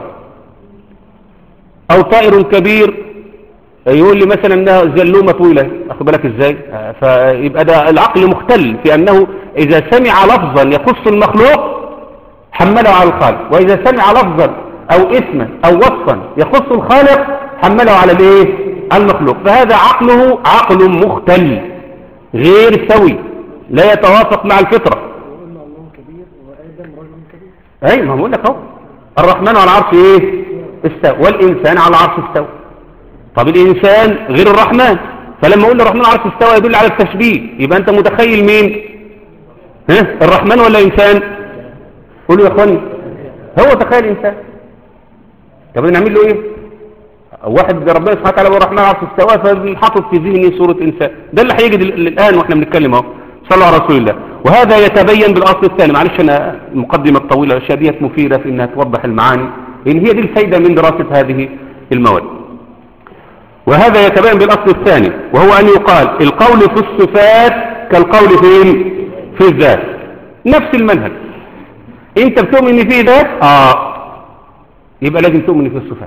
او طائر كبير يقول لي مثلا انها زلومة طويلة اخد بالك ازاي آه، فيبقى ده العقل مختل في انه اذا سمع لفظا يخص المخلوق حمله على الخالق واذا سمع لفظا او اسما او وصفا يخص الخالق حمله على الايه على المخلوق فهذا عقله عقل مختل غير سوي لا يتوافق مع الفطرة وقلنا الله كبير وآدم رجل كبير اي ما بقول لك اهو الرحمن على العرش ايه استوى والانسان على العرش استوى طب الانسان غير الرحمن فلما اقول الرحمن على العرش استوى يدل على التشبيه يبقى انت متخيل مين ها الرحمن ولا انسان قولوا يا اخواني هو تخيل انسان طب نعمل له ايه واحد ربنا سبحانه وتعالى والرحمن على السواء فحاطط في ذهني صورة إنسان ده اللي هيجي الآن وإحنا بنتكلم اهو صلى على رسول الله وهذا يتبين بالأصل الثاني معلش أنا المقدمة الطويلة الأشياء ديت مفيدة في أنها توضح المعاني لأن هي دي الفايدة من دراسة هذه المواد وهذا يتبين بالأصل الثاني وهو أن يقال القول في الصفات كالقول في في الذات نفس المنهج انت بتؤمن ان فيه ذات اه يبقى لازم تؤمن في الصفات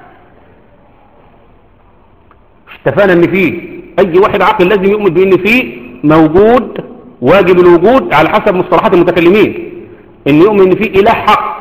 اتفقنا ان فيه اي واحد عاقل لازم يؤمن بان فيه موجود واجب الوجود على حسب مصطلحات المتكلمين ان يؤمن ان فيه اله حق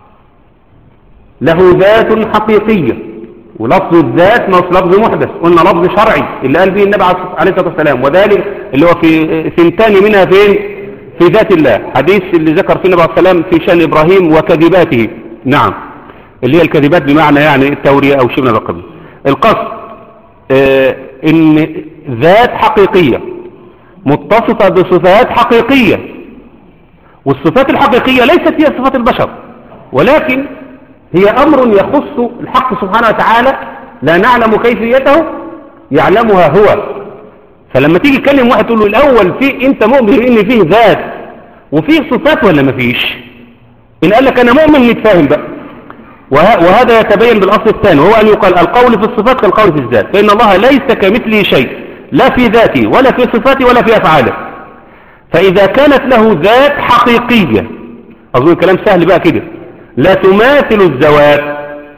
له ذات حقيقية ولفظ الذات ما هو لفظ محدث قلنا لفظ شرعي اللي قال به النبي عليه الصلاة والسلام وذلك اللي هو في ثنتان منها فين في ذات الله حديث اللي ذكر فيه النبي عليه الصلاة والسلام في شأن إبراهيم وكذباته نعم اللي هي الكذبات بمعنى يعني التورية أو شيء من هذا القبيل القصد آه ان ذات حقيقية متصفة بصفات حقيقية والصفات الحقيقية ليست هي صفات البشر ولكن هي أمر يخص الحق سبحانه وتعالى لا نعلم كيفيته يعلمها هو فلما تيجي تكلم واحد تقول له الأول في أنت مؤمن إن فيه ذات وفيه صفات ولا ما فيش إن قال لك أنا مؤمن نتفاهم بقى وهذا يتبين بالأصل الثاني وهو أن يقال القول في الصفات كالقول في الذات فإن الله ليس كمثله شيء لا في ذاته ولا في صفاته ولا في أفعاله فإذا كانت له ذات حقيقية أظن الكلام سهل بقى كده لا تماثل الذوات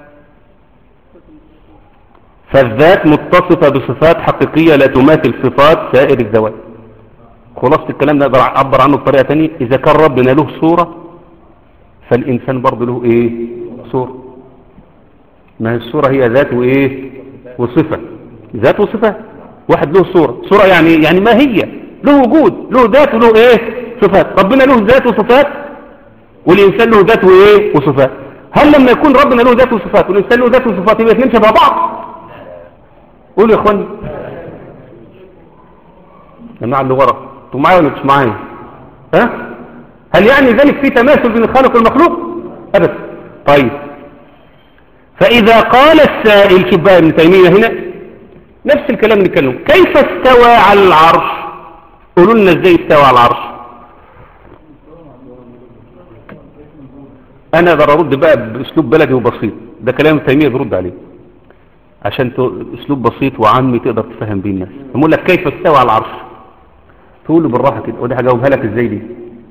فالذات متصفة بصفات حقيقية لا تماثل صفات سائر الذوات خلاصة الكلام ده أعبر عنه بطريقة تانية إذا كان ربنا له صورة فالإنسان برضه له إيه صورة ما هي الصورة هي ذات وإيه وصفة ذات وصفة واحد له صورة صورة يعني يعني ما هي له وجود له ذات وله إيه صفات ربنا له ذات وصفات والإنسان له ذات وإيه وصفات هل لما يكون ربنا له ذات وصفات والإنسان له ذات وصفات يبقى اثنين شبه بعض قولوا يا اخواني جماعة اللي ورا انتوا معايا ولا مش معايا ها هل يعني ذلك في تماثل بين الخالق والمخلوق ابدا طيب فاذا قال السائل شوف بقى ابن تيميه هنا نفس الكلام نتكلم كيف استوى على العرش قولوا لنا ازاي استوى على العرش انا اقدر ارد بقى باسلوب بلدي وبسيط ده كلام تيميه بيرد عليه عشان اسلوب بسيط وعامي تقدر تفهم بيه الناس بقول لك كيف استوى على العرش تقول له بالراحه كده ودي هجاوبها لك ازاي دي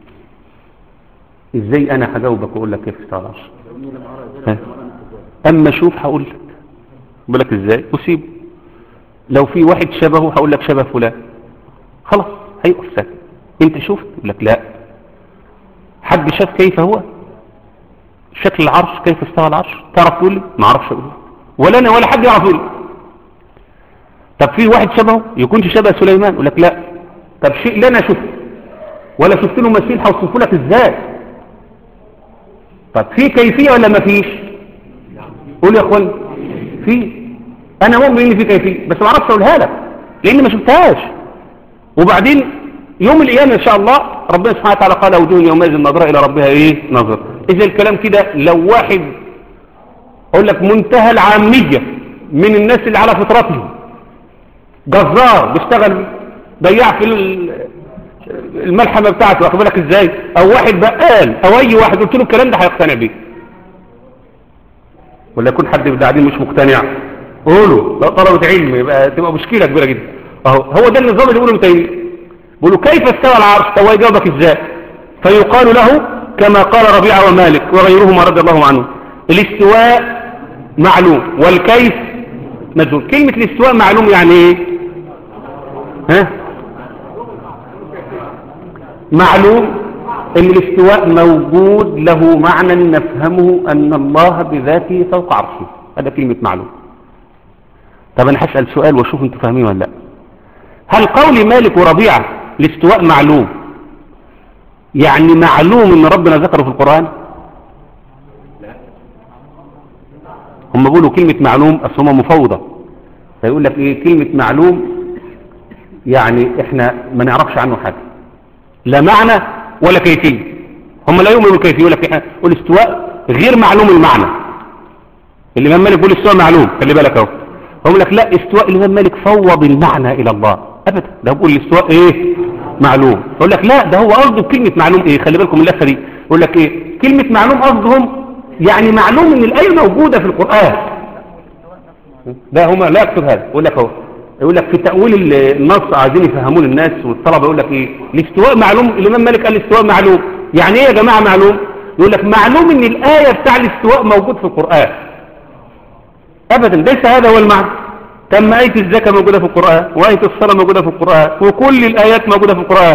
ازاي انا هجاوبك واقول لك كيف استوى على العرش ها؟ اما اشوف هقول لك بقول لك ازاي وسيبه لو في واحد شبهه هقول لك شبه فلان خلاص هيقف ساكت انت شفت يقول لك لا حد شاف كيف هو شكل العرش كيف استوى العرش تعرف تقول لي ما اعرفش اقول لك ولا انا ولا حد يعرف يقول طب في واحد شبهه يكونش شبه سليمان يقول لك لا طب شيء لا انا شفته ولا شفت له مثيل هوصفه لك ازاي طب في كيفيه ولا ما فيش قول يا اخوان في انا مؤمن ان في كيفيه بس ما اعرفش اقولها لك لان ما شفتهاش وبعدين يوم القيامه ان شاء الله ربنا سبحانه وتعالى قال وجوه يومئذ نظره الى ربها ايه نظر اذا الكلام كده لو واحد اقول لك منتهى العامية من الناس اللي على فطرتهم جزار بيشتغل ضيع في الملحمة بتاعته واخد بالك ازاي او واحد بقال او اي واحد قلت له الكلام ده هيقتنع بيه ولا يكون حد بعدين مش مقتنع قولوا لا طلبة علم يبقى تبقى مشكلة كبيرة جدا اهو هو ده النظام اللي بيقوله تيمية بيقولوا كيف استوى العرش هو يجاوبك ازاي فيقال له كما قال ربيعة ومالك وغيرهما رضي الله عنه الاستواء معلوم والكيف مجهول كلمة الاستواء معلوم يعني ايه ها معلوم ان الاستواء موجود له معنى نفهمه ان الله بذاته فوق عرشه هذا كلمة معلوم طب انا هسأل سؤال واشوف انتوا فاهمين ولا لا هل قول مالك وربيعة الاستواء معلوم يعني معلوم ان ربنا ذكره في القرآن هم بيقولوا كلمة معلوم اصل هم مفوضة فيقول لك ايه كلمة معلوم يعني احنا ما نعرفش عنه حاجة لا معنى ولا كيفية هم لا يؤمنوا بالكيفية يقول لك احنا والاستواء غير معلوم المعنى الإمام مالك بيقول استواء معلوم خلي بالك اهو هم لك لا استواء الإمام مالك فوض المعنى إلى الله أبدا ده بيقول الاستواء إيه معلوم يقول لك لا ده هو قصده بكلمة معلوم إيه خلي بالكم من اللفة دي يقول لك إيه كلمة معلوم قصدهم يعني معلوم إن الآية موجودة في القرآن لا هما لا يقصد هذا يقول لك اهو يقول لك في تأويل النص عايزين يفهمون الناس والطلبة يقول لك ايه الاستواء معلوم الإمام مالك قال الاستواء معلوم يعني ايه يا جماعة معلوم يقول لك معلوم ان الآية بتاع الاستواء موجود في القرآن ابدا ليس هذا هو المعنى تم آية الزكاة موجودة في القرآن وآية الصلاة موجودة في القرآن وكل الآيات موجودة في القرآن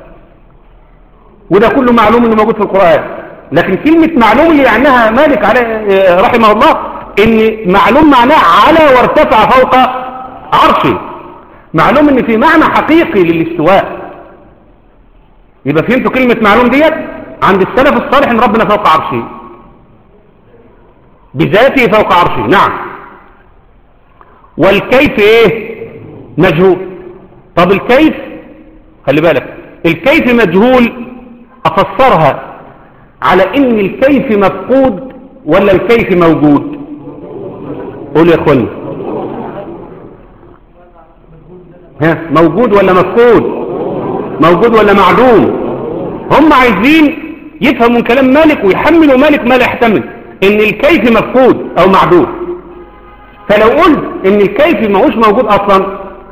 وده كله معلوم انه موجود في القرآن لكن كلمة معلوم اللي يعنيها مالك عليه رحمه الله ان معلوم معناه على وارتفع فوق عرشه معلوم ان في معنى حقيقي للاستواء يبقى فهمتوا كلمة معلوم ديت عند السلف الصالح ان ربنا فوق عرشه بذاته فوق عرشه نعم والكيف ايه مجهول طب الكيف خلي بالك الكيف مجهول افسرها على ان الكيف مفقود ولا الكيف موجود قول يا اخواني ها موجود ولا مفقود موجود ولا معدوم هم عايزين يفهموا من كلام مالك ويحملوا مالك ما لا يحتمل ان الكيف مفقود او معدوم فلو قلت ان الكيف ما هوش موجود اصلا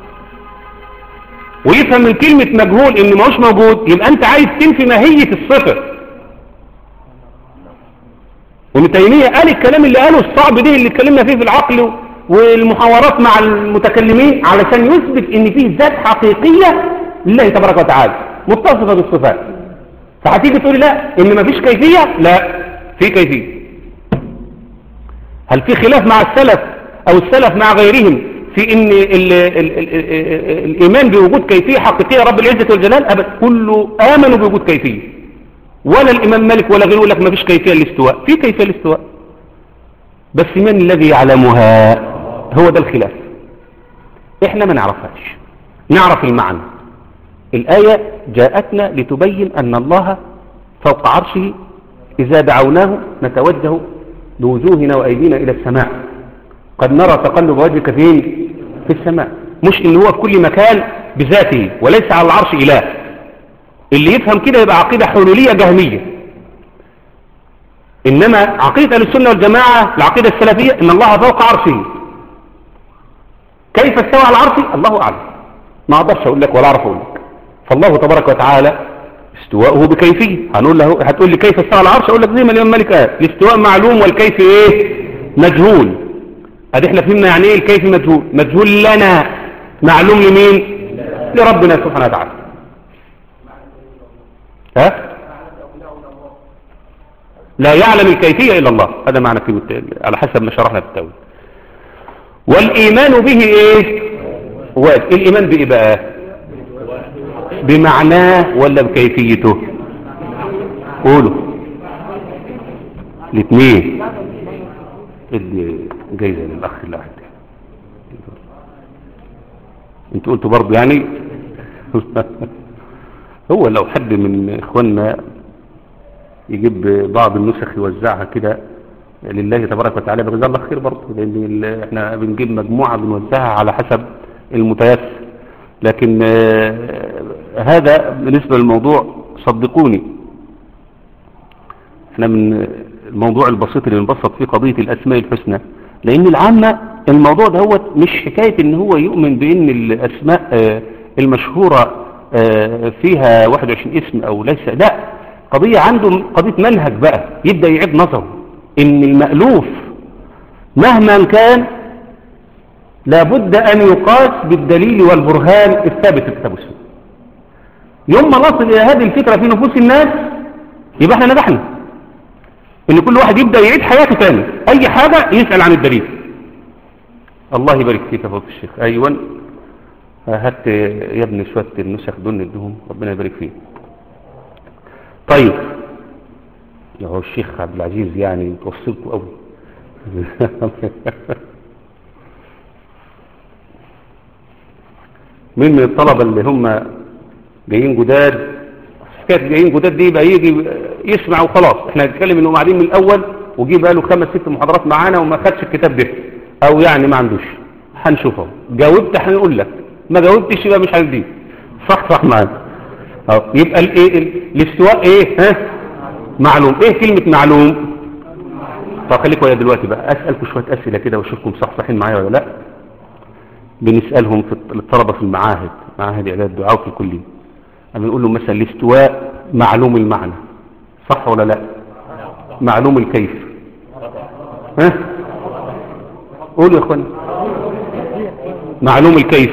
ويفهم من كلمة مجهول ان ما هوش موجود يبقى انت عايز تنفي ماهية الصفة وابن تيمية قال الكلام اللي قاله الصعب ده اللي اتكلمنا فيه في العقل والمحاورات مع المتكلمين علشان يثبت ان فيه ذات حقيقية لله تبارك وتعالى متصفة بالصفات فهتيجي تقولي لا ان مفيش كيفية لا في كيفية هل في خلاف مع السلف او السلف مع غيرهم في ان ال ال ال ال الايمان بوجود كيفية حقيقية رب العزة والجلال ابدا كله امنوا بوجود كيفية ولا الامام مالك ولا غيره يقول لك مفيش كيفية للاستواء في كيفية للاستواء بس من الذي يعلمها هو ده الخلاف احنا ما نعرفهاش نعرف المعنى الآية جاءتنا لتبين أن الله فوق عرشه إذا دعوناه نتوجه بوجوهنا وأيدينا إلى السماء قد نرى تقلب وجهك فين في السماء مش إن هو في كل مكان بذاته وليس على العرش إله اللي يفهم كده يبقى عقيدة حلولية جهمية إنما عقيدة السنة والجماعة العقيدة السلفية إن الله فوق عرشه كيف استوى على العرش الله أعلم ما أقدرش أقول لك ولا أعرف أقول لك فالله تبارك وتعالى استواءه بكيفية هنقول له هتقول لي كيف استوى على العرش أقول لك زي ما الإمام مالك قال الاستواء معلوم والكيف إيه مجهول ادي احنا فهمنا يعني ايه الكيف مجهول مجهول لنا معلوم لمين لربنا سبحانه وتعالى ها لا يعلم الكيفية إلا الله هذا معنى في على حسب ما شرحنا في التاويل والإيمان به إيه واجب الإيمان بإيه بقى بمعناه ولا بكيفيته قولوا الاثنين اللي جايزة للأخ اللي قاعد انتوا قلتوا برضه يعني هو لو حد من اخواننا يجيب بعض النسخ يوزعها كده لله تبارك وتعالى بجزاه الله خير برضه لان احنا بنجيب مجموعه بنوزعها على حسب المتيسر لكن هذا بالنسبه للموضوع صدقوني احنا من الموضوع البسيط اللي بنبسط فيه قضيه الاسماء الحسنى لان العامه الموضوع ده هو مش حكايه ان هو يؤمن بان الاسماء المشهوره فيها 21 اسم او ليس لا قضية عنده قضية منهج بقى يبدأ يعيد نظره ان المألوف مهما كان لابد ان يقاس بالدليل والبرهان الثابت في الكتاب والسنة يوم ما نصل الى هذه الفكرة في نفوس الناس يبقى احنا نجحنا ان كل واحد يبدأ يعيد حياته تاني اي حاجة يسأل عن الدليل الله يبارك فيك يا فضل الشيخ ايوه هات يا ابني شوية النسخ دول ندهم ربنا يبارك فيك طيب يا هو الشيخ عبد العزيز يعني توصلته قوي مين من الطلبة اللي هم جايين جداد حكاية جايين جداد دي يبقى يجي يسمع وخلاص احنا هنتكلم انهم قاعدين من الاول وجي بقى له خمس ست محاضرات معانا وما خدش الكتاب ده او يعني ما عندوش هنشوفه جاوبت هنقول لك ما جاوبتش يبقى مش هنديك صح صح معانا اهو يبقى الايه ال- الاستواء ايه ها معلوم ايه كلمة معلوم طب خليك ويا دلوقتي بقى اسألكم شوية اسئلة كده واشوفكم صحصحين معايا ولا لا بنسألهم في الط- الطلبة في المعاهد معاهد اعداد الدعاء في الكلية أما نقول لهم مثلا الاستواء معلوم المعنى صح ولا لا معلوم الكيف ها قولوا يا اخوان معلوم الكيف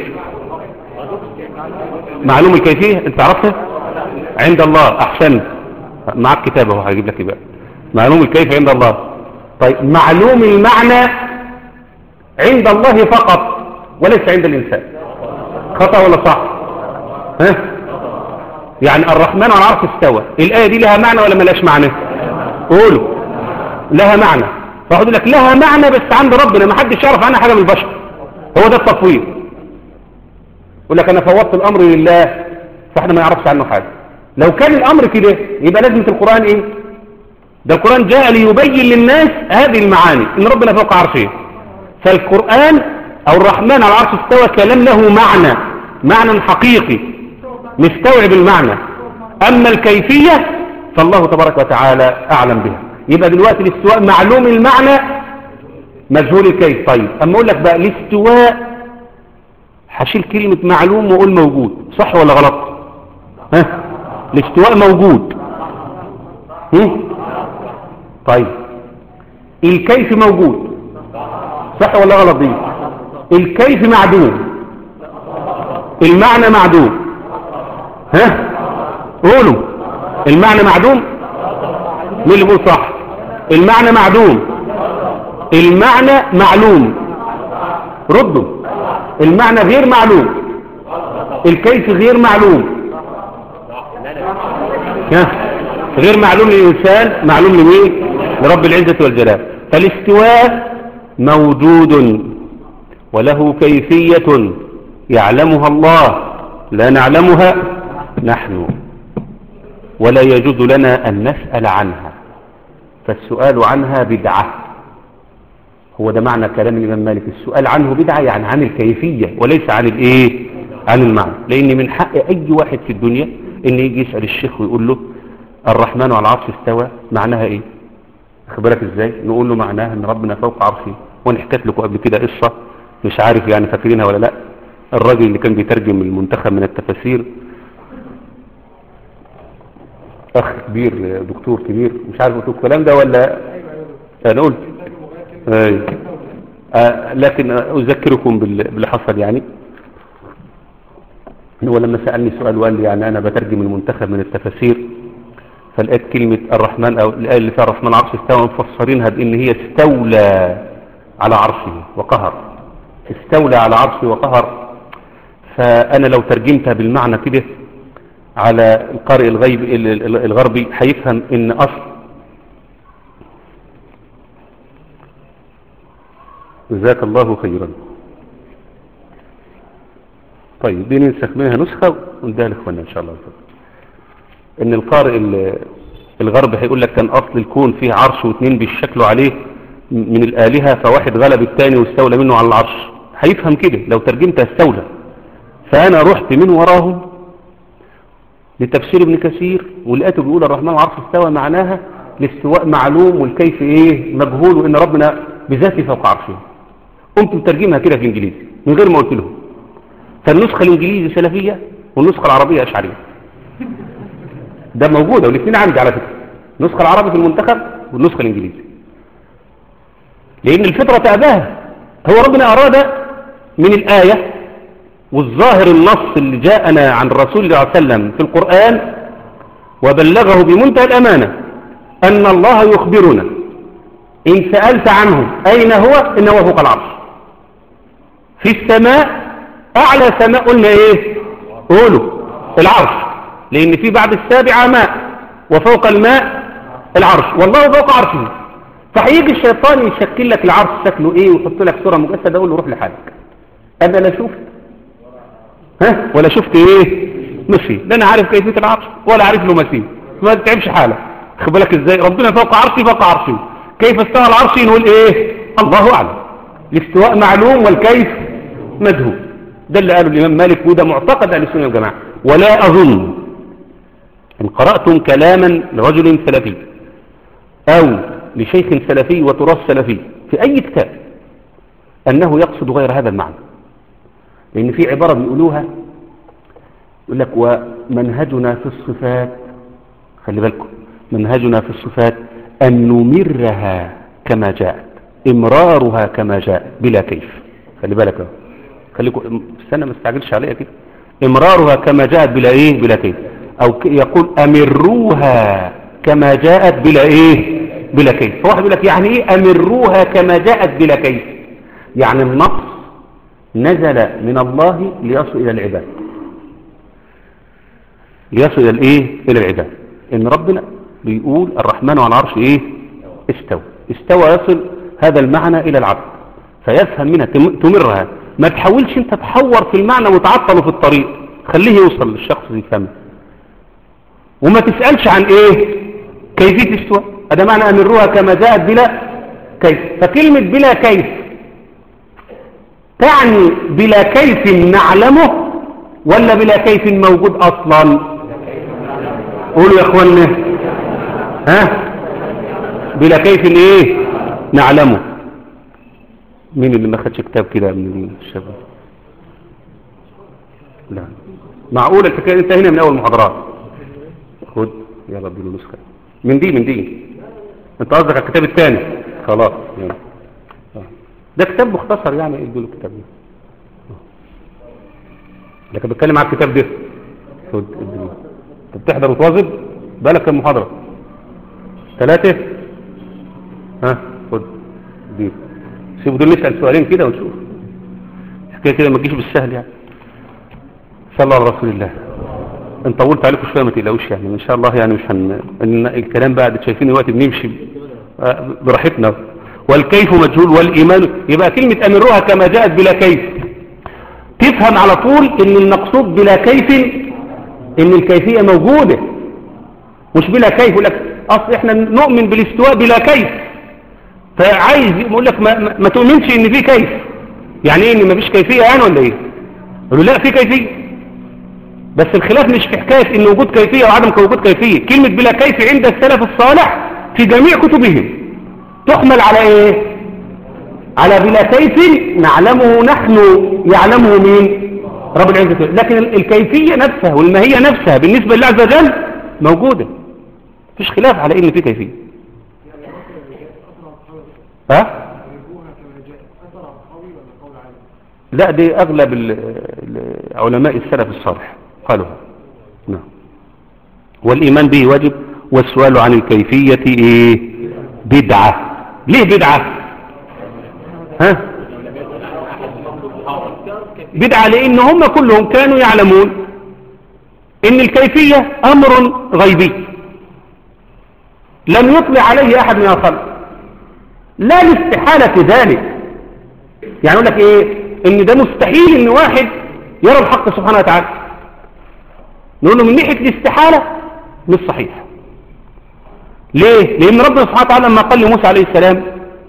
معلوم الكيفية انت عرفتها عند الله احسن معك كتابه اهو هجيب لك بقى معلوم الكيف عند الله طيب معلوم المعنى عند الله فقط وليس عند الانسان خطأ ولا صح ها يعني الرحمن على العرش استوى الآية دي لها معنى ولا ملاش معنى قولوا لها معنى فأقول لك لها معنى بس عند ربنا ما حدش يعرف عنها حاجة من البشر هو ده التفويض يقول لك أنا فوضت الأمر لله فاحنا ما يعرفش عنه حاجة لو كان الأمر كده يبقى لازمة القرآن إيه ده القرآن جاء ليبين للناس هذه المعاني إن ربنا فوق عرشه فالقرآن أو الرحمن على العرش استوى كلام له معنى معنى حقيقي مستوعب المعنى أما الكيفية فالله تبارك وتعالى أعلم بها يبقى دلوقتي الاستواء معلوم المعنى مجهول الكيف طيب أما أقول لك بقى الاستواء هشيل كلمة معلوم وأقول موجود صح ولا غلط ها الاستواء موجود هم؟ طيب الكيف موجود صح ولا غلط دي الكيف معدوم المعنى معدوم ها قولوا المعنى معدوم مين اللي بيقول صح المعنى معدوم المعنى معلوم ردوا المعنى غير معلوم الكيف غير معلوم ها غير معلوم للإنسان معلوم لمين لرب العزة والجلال فالاستواء موجود وله كيفية يعلمها الله لا نعلمها نحن ولا يجوز لنا أن نسأل عنها فالسؤال عنها بدعة هو ده معنى كلام الإمام مالك السؤال عنه بدعة يعني عن الكيفية وليس عن الإيه عن المعنى لأن من حق أي واحد في الدنيا إن يجي يسأل الشيخ ويقول له الرحمن على العرش استوى معناها إيه أخبرك إزاي نقول له معناها أن ربنا فوق عرشه وأنا حكيت لكم قبل كده قصة مش عارف يعني فاكرينها ولا لا الراجل اللي كان بيترجم المنتخب من التفاسير اخ كبير دكتور كبير مش عارف قلت الكلام ده ولا انا قلت اي آه لكن اذكركم بال- باللي حصل يعني هو لما سألني سؤال وقال لي يعني انا بترجم المنتخب من التفاسير فلقيت كلمة الرحمن او الآية اللي فيها الرحمن عرش استوى مفسرينها بان هي استولى على عرشه وقهر استولى على عرشه وقهر فانا لو ترجمتها بالمعنى كده على القارئ الغيب ال- ال- الغربي هيفهم ان اصل جزاك الله خيرا طيب دي ننسخ منها نسخة ونديها لاخواننا ان شاء الله ان القارئ ال- الغربي هيقول لك كان اصل الكون فيه عرش واثنين بيشكلوا عليه من الالهة فواحد غلب الثاني واستولى منه على العرش هيفهم كده لو ترجمتها استولى فانا رحت من وراهم لتفسير ابن كثير ولقيته بيقول الرحمن العرش استوى معناها الاستواء معلوم والكيف ايه مجهول وان ربنا بذاته فوق عرشه قمت مترجمها كده في الانجليزي من غير ما قلت لهم فالنسخه الانجليزي سلفيه والنسخه العربيه اشعريه ده موجوده والاثنين عندي على فكره النسخه العربي في المنتخب والنسخه الانجليزي لان الفطره تاباها هو ربنا اراد من الايه والظاهر النص اللي جاءنا عن الرسول صلى الله عليه وسلم في القرآن وبلغه بمنتهى الأمانة أن الله يخبرنا إن سألت عنه أين هو إنه فوق العرش في السماء أعلى سماء قلنا إيه قولوا العرش لأن في بعد السابعة ماء وفوق الماء العرش والله فوق عرشه فهيجي الشيطان يشكل لك العرش شكله إيه ويحط لك صورة مجسدة يقول له روح لحالك أنا لا شفت ها ولا شفت ايه مثيل لا انا عارف كيفيه العرش ولا عارف له مثيل ما تتعبش حالك خد بالك ازاي ربنا فوق عرشي فوق عرشي كيف استوى على العرش نقول ايه الله اعلم الاستواء معلوم والكيف مجهول ده اللي قاله الامام مالك وده معتقد اهل السنه والجماعه ولا اظن ان قراتم كلاما لرجل سلفي او لشيخ سلفي وتراث سلفي في اي كتاب انه يقصد غير هذا المعنى لان في عباره بيقولوها يقول لك ومنهجنا في الصفات خلي بالكم منهجنا في الصفات أن نمرها كما جاءت إمرارها كما جاء بلا كيف خلي بالك اهو خليكم استنى ما استعجلش عليها كده إمرارها كما جاءت بلا إيه بلا كيف أو ك- يقول أمروها كما جاءت بلا إيه بلا كيف فواحد يقول لك يعني إيه أمروها كما جاءت بلا كيف يعني النص نزل من الله ليصل إلى العباد ليصل إلى الإيه إلى العباد إن ربنا بيقول الرحمن على العرش إيه استوى استوى يصل هذا المعنى إلى العبد فيفهم منها تم- تمرها ما تحاولش انت تحور في المعنى وتعطله في الطريق خليه يوصل للشخص اللي يفهمه وما تسألش عن ايه كيفية الاستواء هذا معنى أمروها كما جاءت بلا كيف فكلمة بلا كيف تعني بلا كيف نعلمه ولا بلا كيف موجود أصلا قولوا يا اخوانا ها بلا كيف ايه نعلمه مين اللي ما خدش كتاب كده من الشباب لا معقول الحكايه انت هنا من اول محاضرات خد يلا اديله نسخه من دي من دي انت قصدك على الكتاب الثاني خلاص يلا آه. ده كتاب مختصر يعني اديله الكتاب ده آه. لكن بتكلم على الكتاب ده خد اديله انت بتحضر وتواظب بالك كم محاضره ثلاثه ها خد دي سيبوا دول نسال سؤالين كده ونشوف الحكايه كده ما تجيش بالسهل يعني صلى على رسول الله ان طولت عليكم شويه ما تقلقوش يعني ان شاء الله يعني مش هن إن الكلام بعد شايفين دلوقتي بنمشي آه، براحتنا والكيف مجهول والايمان يبقى كلمه امروها كما جاءت بلا كيف تفهم على طول ان المقصود بلا كيف ان الكيفيه موجوده مش بلا كيف يقول لك اصل احنا نؤمن بالاستواء بلا كيف فعايز يقول لك ما, ما, ما تؤمنش ان في كيف يعني ايه ان مفيش كيفيه يعني ولا ايه يقولوا لا في كيفيه بس الخلاف مش في حكايه ان وجود كيفيه وعدم وجود كيفيه كلمه بلا كيف عند السلف الصالح في جميع كتبهم تحمل على ايه على بلا كيف نعلمه نحن يعلمه مين رب العزة والجلال. لكن ال- الكيفية نفسها والماهية نفسها بالنسبة لله عز وجل موجودة مفيش خلاف على ان في كيفية ها لا دي اغلب ال- ال- علماء السلف الصالح قالوها نعم والايمان به واجب والسؤال عن الكيفية ايه بدعة ليه بدعة ها بدعة لان هم كلهم كانوا يعلمون ان الكيفية امر غيبي لم يطلع عليه احد من الخلق لا لاستحالة ذلك يعني يقول لك ايه ان ده مستحيل ان واحد يرى الحق سبحانه وتعالى نقول له من ناحية الاستحالة مش صحيح ليه لان ربنا سبحانه وتعالى لما قال لموسى عليه السلام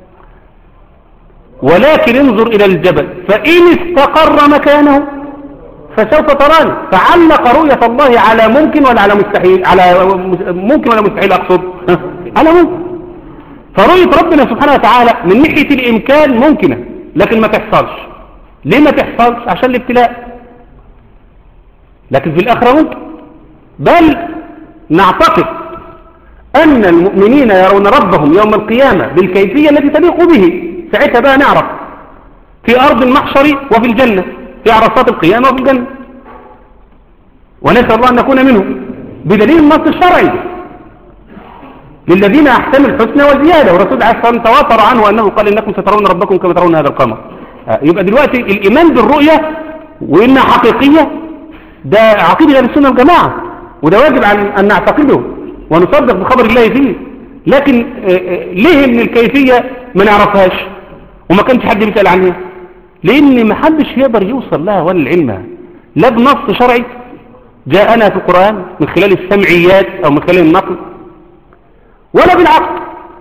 ولكن انظر الى الجبل فان استقر مكانه فسوف تراني فعلق رؤية الله على ممكن ولا على مستحيل على ممكن ولا مستحيل اقصد ها؟ على ممكن فرؤية ربنا سبحانه وتعالى من ناحية الامكان ممكنة لكن ما تحصلش ليه ما تحصلش عشان الابتلاء لكن في الاخرة ممكن بل نعتقد ان المؤمنين يرون ربهم يوم القيامة بالكيفية التي تليق به ساعتها بقى نعرف في ارض المحشر وفي الجنة في عرصات القيامة وفي الجنة ونسأل الله ان نكون منهم بدليل النص الشرعي للذين احسنوا الحسنى وزيادة والرسول عليه الصلاة والسلام تواتر عنه أنه قال إنكم سترون ربكم كما ترون هذا القمر آه، يبقى دلوقتي الإيمان بالرؤية وإنها حقيقية ده عقيدة أهل السنة والجماعة وده واجب عن أن نعتقده ونصدق بخبر الله فيه لكن آه، آه، ليه إن الكيفية ما نعرفهاش وما كانش حد بيسأل عنها لأن ما حدش يقدر يوصل لها ولا العلم لا بنص شرعي جاءنا في القرآن من خلال السمعيات أو من خلال النقل ولا بالعقل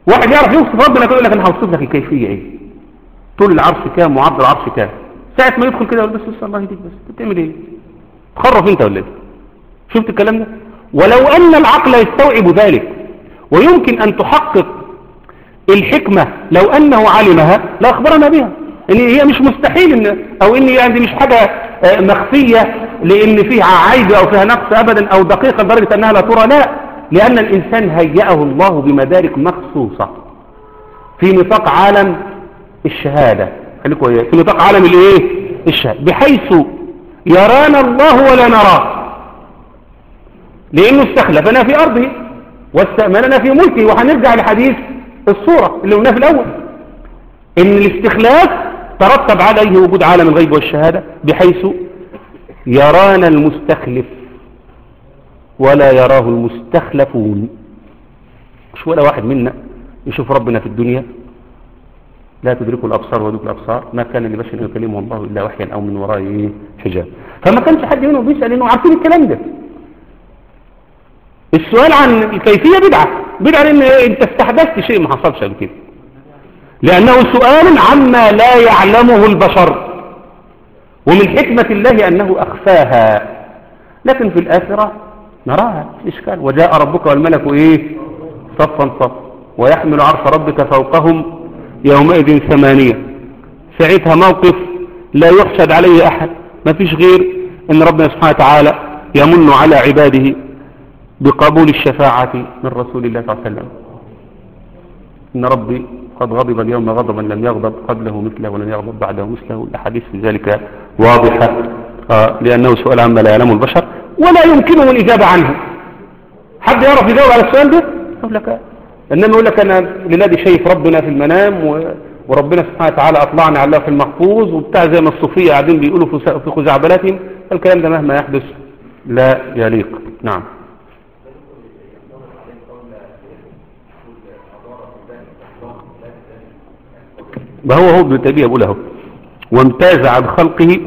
واحد يعرف يوصف ربنا يقول لك انا هوصف لك الكيفيه ايه طول العرش كام وعرض العرش كام ساعه ما يدخل كده يقول بس بس الله يهديك بس انت بتعمل ايه تخرف انت ولا ايه شفت الكلام ده ولو ان العقل يستوعب ذلك ويمكن ان تحقق الحكمة لو انه علمها لاخبرنا بها ان هي مش مستحيل إن او ان يعني مش حاجة آه، مخفية لان فيها عيب او فيها نقص ابدا او دقيقة لدرجة انها لا ترى لا لان الانسان هيأه الله بمدارك مخصوصة في نطاق عالم الشهادة خليكوا وياي في نطاق عالم الايه الشهادة بحيث يرانا الله ولا نراه لانه استخلفنا في ارضه واستأمننا في ملكه وهنرجع لحديث الصورة اللي قلناه في الاول ان الاستخلاف ترتب عليه وجود عالم الغيب والشهادة بحيث يرانا المستخلف ولا يراه المستخلفون مش ولا واحد منا يشوف ربنا في الدنيا لا تدركه الأبصار ويدرك الأبصار ما كان لبشر أن يكلمه الله إلا وحيا أو من وراء إيه؟ حجاب فما كانش حد منهم بيسأل إنه عارفين الكلام ده السؤال عن الكيفية بدعة بدعة لأن أنت استحدثت شيء ما حصلش قبل كده لأنه سؤال عما لا يعلمه البشر ومن حكمة الله أنه أخفاها لكن في الآخرة نراها في إشكال وجاء ربك والملك إيه صفا صفا ويحمل عرش ربك فوقهم يومئذ ثمانية ساعتها موقف لا يحسد عليه أحد ما فيش غير أن ربنا سبحانه وتعالى يمن على عباده بقبول الشفاعة من رسول الله صلى الله عليه وسلم إن ربي قد غضب اليوم غضبا لم يغضب قبله مثله ولم يغضب بعده مثله الأحاديث في ذلك واضحة آه لأنه سؤال عما لا يعلمه البشر ولا يمكنه الإجابة عنه حد يعرف يجاوب على السؤال ده يقول لك إنما يقول لك أنا لنادي شايف ربنا في المنام و... وربنا سبحانه وتعالى أطلعني على في المحفوظ وبتاع زي ما الصوفية قاعدين بيقولوا في في خزعبلاتهم الكلام ده مهما يحدث لا يليق نعم ما هو هو ابن تيمية يقول اهو وامتاز عن خلقه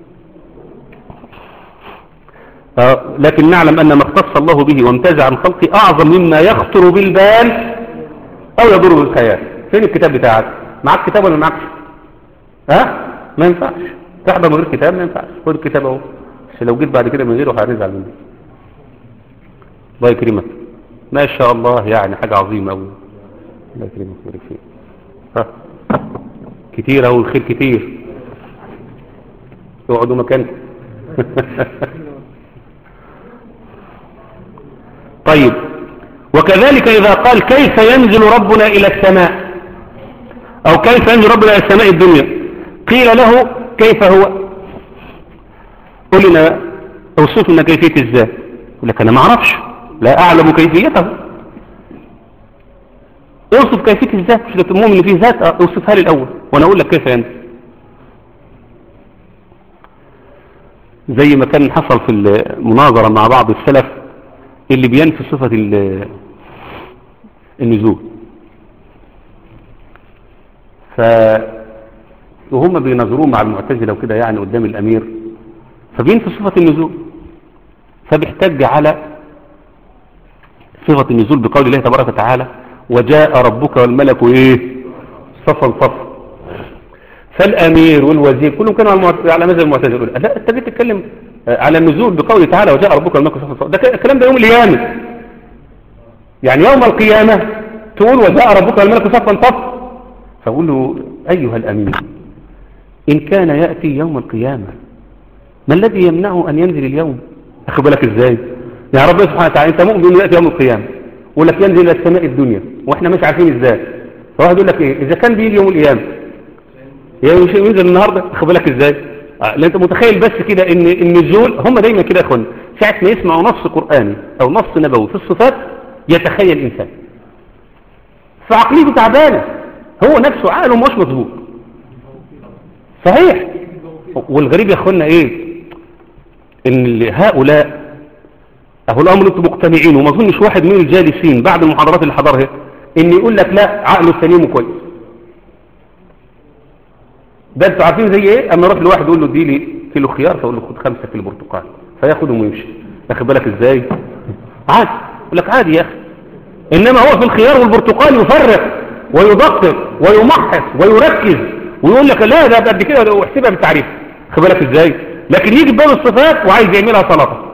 آه لكن نعلم أن ما اختص الله به وامتاز عن خلقه أعظم مما يخطر بالبال أو يضر بالخيال فين الكتاب بتاعك معك كتاب ولا معكش ها ما ينفعش تحضر من غير كتاب ما ينفعش خد الكتاب اهو بس لو جيت بعد كده من غيره هرزع مني الله يكرمك ما شاء الله يعني حاجة عظيمة أوي الله يكرمك ويبارك فيك ها كتير أو الخير كتير اقعدوا مكانك طيب وكذلك إذا قال كيف ينزل ربنا إلى السماء أو كيف ينزل ربنا إلى السماء الدنيا قيل له كيف هو قل لنا اوصف لنا كيفية الذات يقول لك أنا ما أعرفش لا أعلم كيفيته اوصف كيفية الذات مش لك المؤمن فيه ذات اوصفها لي الأول وأنا أقول لك كيف ينزل زي ما كان حصل في المناظرة مع بعض السلف اللي بينفي صفة النزول ف وهم بينظروه مع المعتزلة وكده يعني قدام الأمير فبينفي صفة النزول فبيحتج على صفة النزول بقول الله تبارك وتعالى وجاء ربك والملك ايه صفا صفا فالامير والوزير كلهم كانوا على مذهب المعتزله لا انت بتتكلم على النزول بقوله تعالى وجاء ربك والملك صفا صفا ده الكلام ده يوم القيامه يعني يوم القيامه تقول وجاء ربك والملك صفا صفا فاقول له ايها الامير ان كان ياتي يوم القيامه ما الذي يمنعه ان ينزل اليوم اخي بالك ازاي يا رب سبحانه وتعالى انت مؤمن انه ياتي يوم القيامه يقول لك ينزل الى السماء الدنيا واحنا مش عارفين ازاي فواحد يقول لك ايه اذا كان بيجي يوم القيامه ينزل النهارده خد بالك ازاي لان انت متخيل بس كده ان النزول هم دايما كده يا اخوان ساعه ما يسمعوا نص قراني او نص نبوي في الصفات يتخيل الانسان فعقليته تعبانه هو نفسه عقله مش مظبوط صحيح والغريب يا اخوانا ايه ان هؤلاء اهو الامر انتم مقتنعين وما اظنش واحد من الجالسين بعد المحاضرات اللي حضرها ان يقول لك لا عقله سليم وكويس ده انتوا عارفين زي ايه اما اروح لواحد يقول له ادي لي كيلو خيار فاقول له خد خمسة كيلو برتقال فياخدهم ويمشي واخد بالك ازاي عادي يقول لك عادي يا اخي إنما هو في الخيار والبرتقال يفرق ويدقق ويمحص ويركز ويقول لك لا ده قد كده واحسبها بالتعريف خد بالك ازاي لكن يجي باب الصفات وعايز يعملها سلطه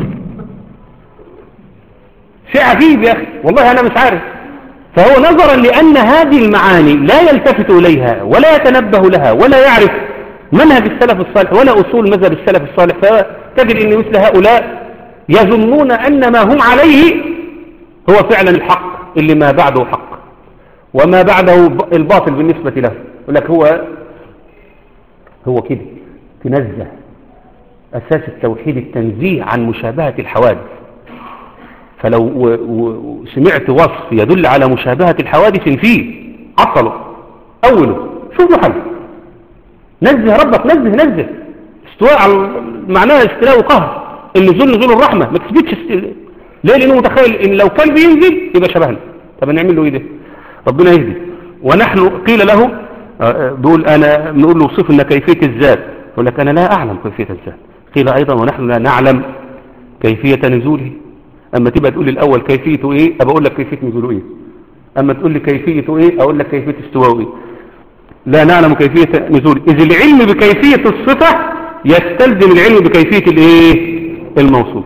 شيء عجيب يا اخي والله انا مش عارف فهو نظرا لان هذه المعاني لا يلتفت اليها ولا يتنبه لها ولا يعرف منهج السلف الصالح ولا اصول مذهب السلف الصالح فتجد ان مثل هؤلاء يظنون ان ما هم عليه هو فعلا الحق اللي ما بعده حق وما بعده الباطل بالنسبة له يقول لك هو هو كده تنزه أساس التوحيد التنزيه عن مشابهة الحوادث فلو سمعت وصف يدل على مشابهة الحوادث فيه عطله أوله شوف له حل نزه ربك نزه نزه استواء على معناه استلاء وقهر النزول نزول الرحمة ما تثبتش ليه لأنه متخيل إن لو كان بينزل يبقى شبهنا طب نعمل له إيه ده ربنا يهدي ونحن قيل له بيقول أنا بنقول له صف لنا كيفية الذات يقول لك أنا لا أعلم كيفية الذات قيل أيضا ونحن لا نعلم كيفية نزوله أما تبقى تقول لي الأول كيفيته إيه أبقى أقول لك كيفية نزوله إيه أما تقول لي كيفيته إيه أقول لك كيفية استواءه إيه لا نعلم كيفية نزوله إذ العلم بكيفية الصفة يستلزم العلم بكيفية الإيه الموصوف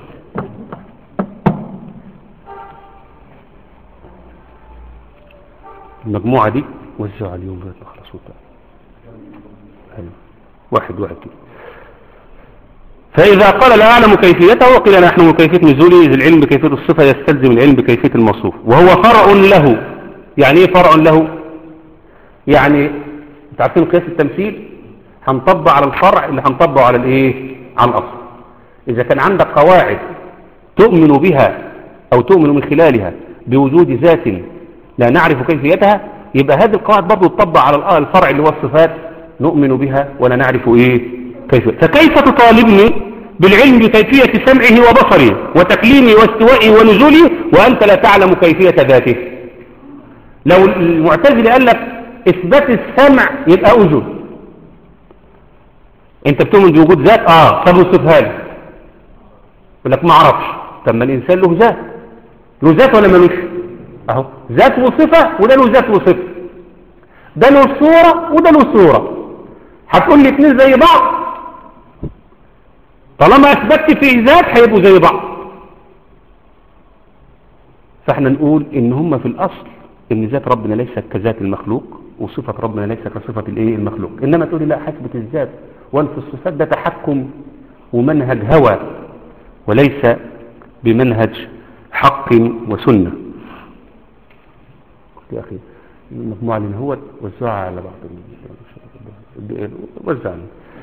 المجموعة دي وزعوا عليهم بقى خلاص حلو واحد واحد كده فإذا قال لا أعلم كيفيته وقيل نحن كيفية نزوله إذ العلم بكيفية الصفة يستلزم العلم بكيفية الموصوف وهو فرع له يعني إيه فرع له يعني انت عارفين قياس التمثيل هنطبق على الفرع اللي هنطبقه على الايه على الأصل إذا كان عندك قواعد تؤمن بها أو تؤمن من خلالها بوجود ذات لا نعرف كيفيتها يبقى هذه القواعد برضه تطبق على الفرع اللي هو الصفات نؤمن بها ولا نعرف ايه كيف فكيف تطالبني بالعلم بكيفية سمعه وبصره وتكليمه واستوائه ونزوله وأنت لا تعلم كيفية ذاته لو المعتزله قال لك إثبات السمع يبقى أذن أنت بتؤمن بوجود ذات آه طب وصفها لي يقول لك ما أعرفش طب ما الإنسان له ذات له ذات ولا ملوش اهو ذات وصفة وده له ذات وصفة ده له صورة وده له صورة هتقول لي اتنين زي بعض طالما اثبتت في ذات هيبقوا زي بعض فاحنا نقول ان هم في الاصل ان ذات ربنا ليست كذات المخلوق وصفة ربنا ليست كصفة الايه المخلوق انما تقول لي لا حسبة الذات وان في الصفات ده تحكم ومنهج هوى وليس بمنهج حق وسنه يا أخي المجموعة اللي هو وزعها على بعض وزعها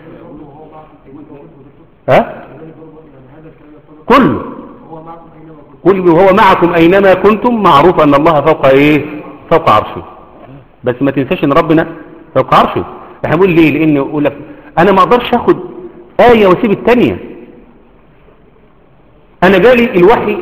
ها كل كل وهو معكم أينما كنتم معروف أن الله فوق إيه فوق عرشه بس ما تنساش أن ربنا فوق عرشه احنا بنقول ليه لأن يقول لك أنا ما أقدرش أخد آية واسيب الثانية أنا جالي الوحي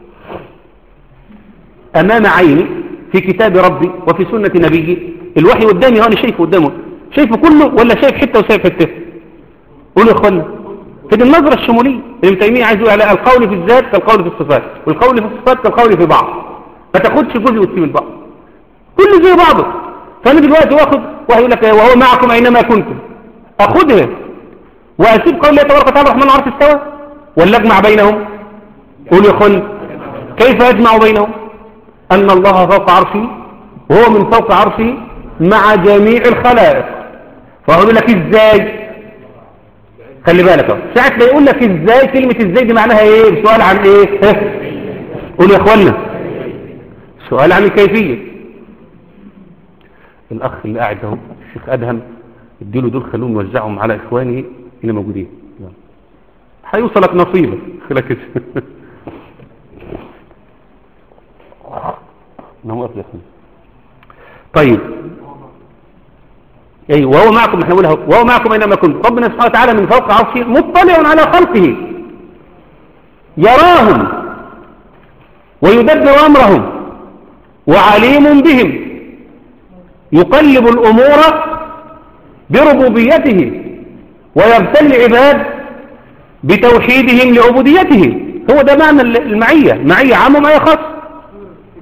أمام عيني في كتاب ربي وفي سنة نبيي الوحي قدامي وانا شايفه قدامه شايفه كله ولا شايف حتة وشايف حتة قولوا يا اخوانا في النظرة الشمولية ابن تيمية عايز يقول على القول في الذات كالقول في الصفات والقول في الصفات كالقول في بعض ما تاخدش جزء وتسيب البعض كله زي بعضه فانا دلوقتي واخد وحي يقول لك وهو معكم اينما كنتم اخدها واسيب قول الله تبارك وتعالى الرحمن العرش استوى ولا اجمع بينهم قولوا يا اخوانا كيف اجمع بينهم أن الله فوق عرشه وهو من فوق عرشه مع جميع الخلائق فأقول لك إزاي خلي بالك اهو ساعة ما يقول لك إزاي كلمة إزاي دي معناها إيه سؤال عن إيه قول يا إخوانا سؤال عن الكيفية الأخ اللي قاعد اهو الشيخ أدهم اديله دول خلوهم نوزعهم على إخوانه اللي موجودين هيوصلك نصيبك خلك كده نعم أفلح طيب أي وهو معكم احنا نقولها وهو معكم أينما كنتم ربنا سبحانه وتعالى من فوق عرشه مطلع على خلقه يراهم ويدبر أمرهم وعليم بهم يقلب الأمور بربوبيته ويبتل العباد بتوحيدهم لعبوديته هو ده معنى المعية معية عام ومعية خاص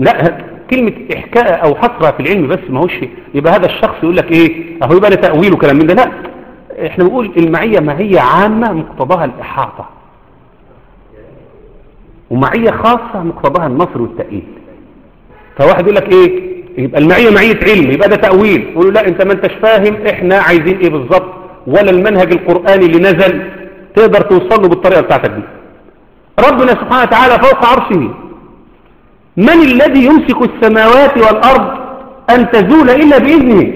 لا كلمة إحكاء أو حصرها في العلم بس ما هوش يبقى هذا الشخص يقول لك إيه أهو يبقى له تأويل وكلام من ده لا إحنا بنقول المعية معية عامة مقتضاها الإحاطة ومعية خاصة مقتضاها النصر والتأييد فواحد يقول لك إيه يبقى المعية معية علم يبقى ده تأويل يقول له لا أنت ما أنتش فاهم إحنا عايزين إيه بالظبط ولا المنهج القرآني اللي نزل تقدر توصل له بالطريقة بتاعتك دي ربنا سبحانه وتعالى فوق عرشه من الذي يمسك السماوات والأرض أن تزول إلا بإذنه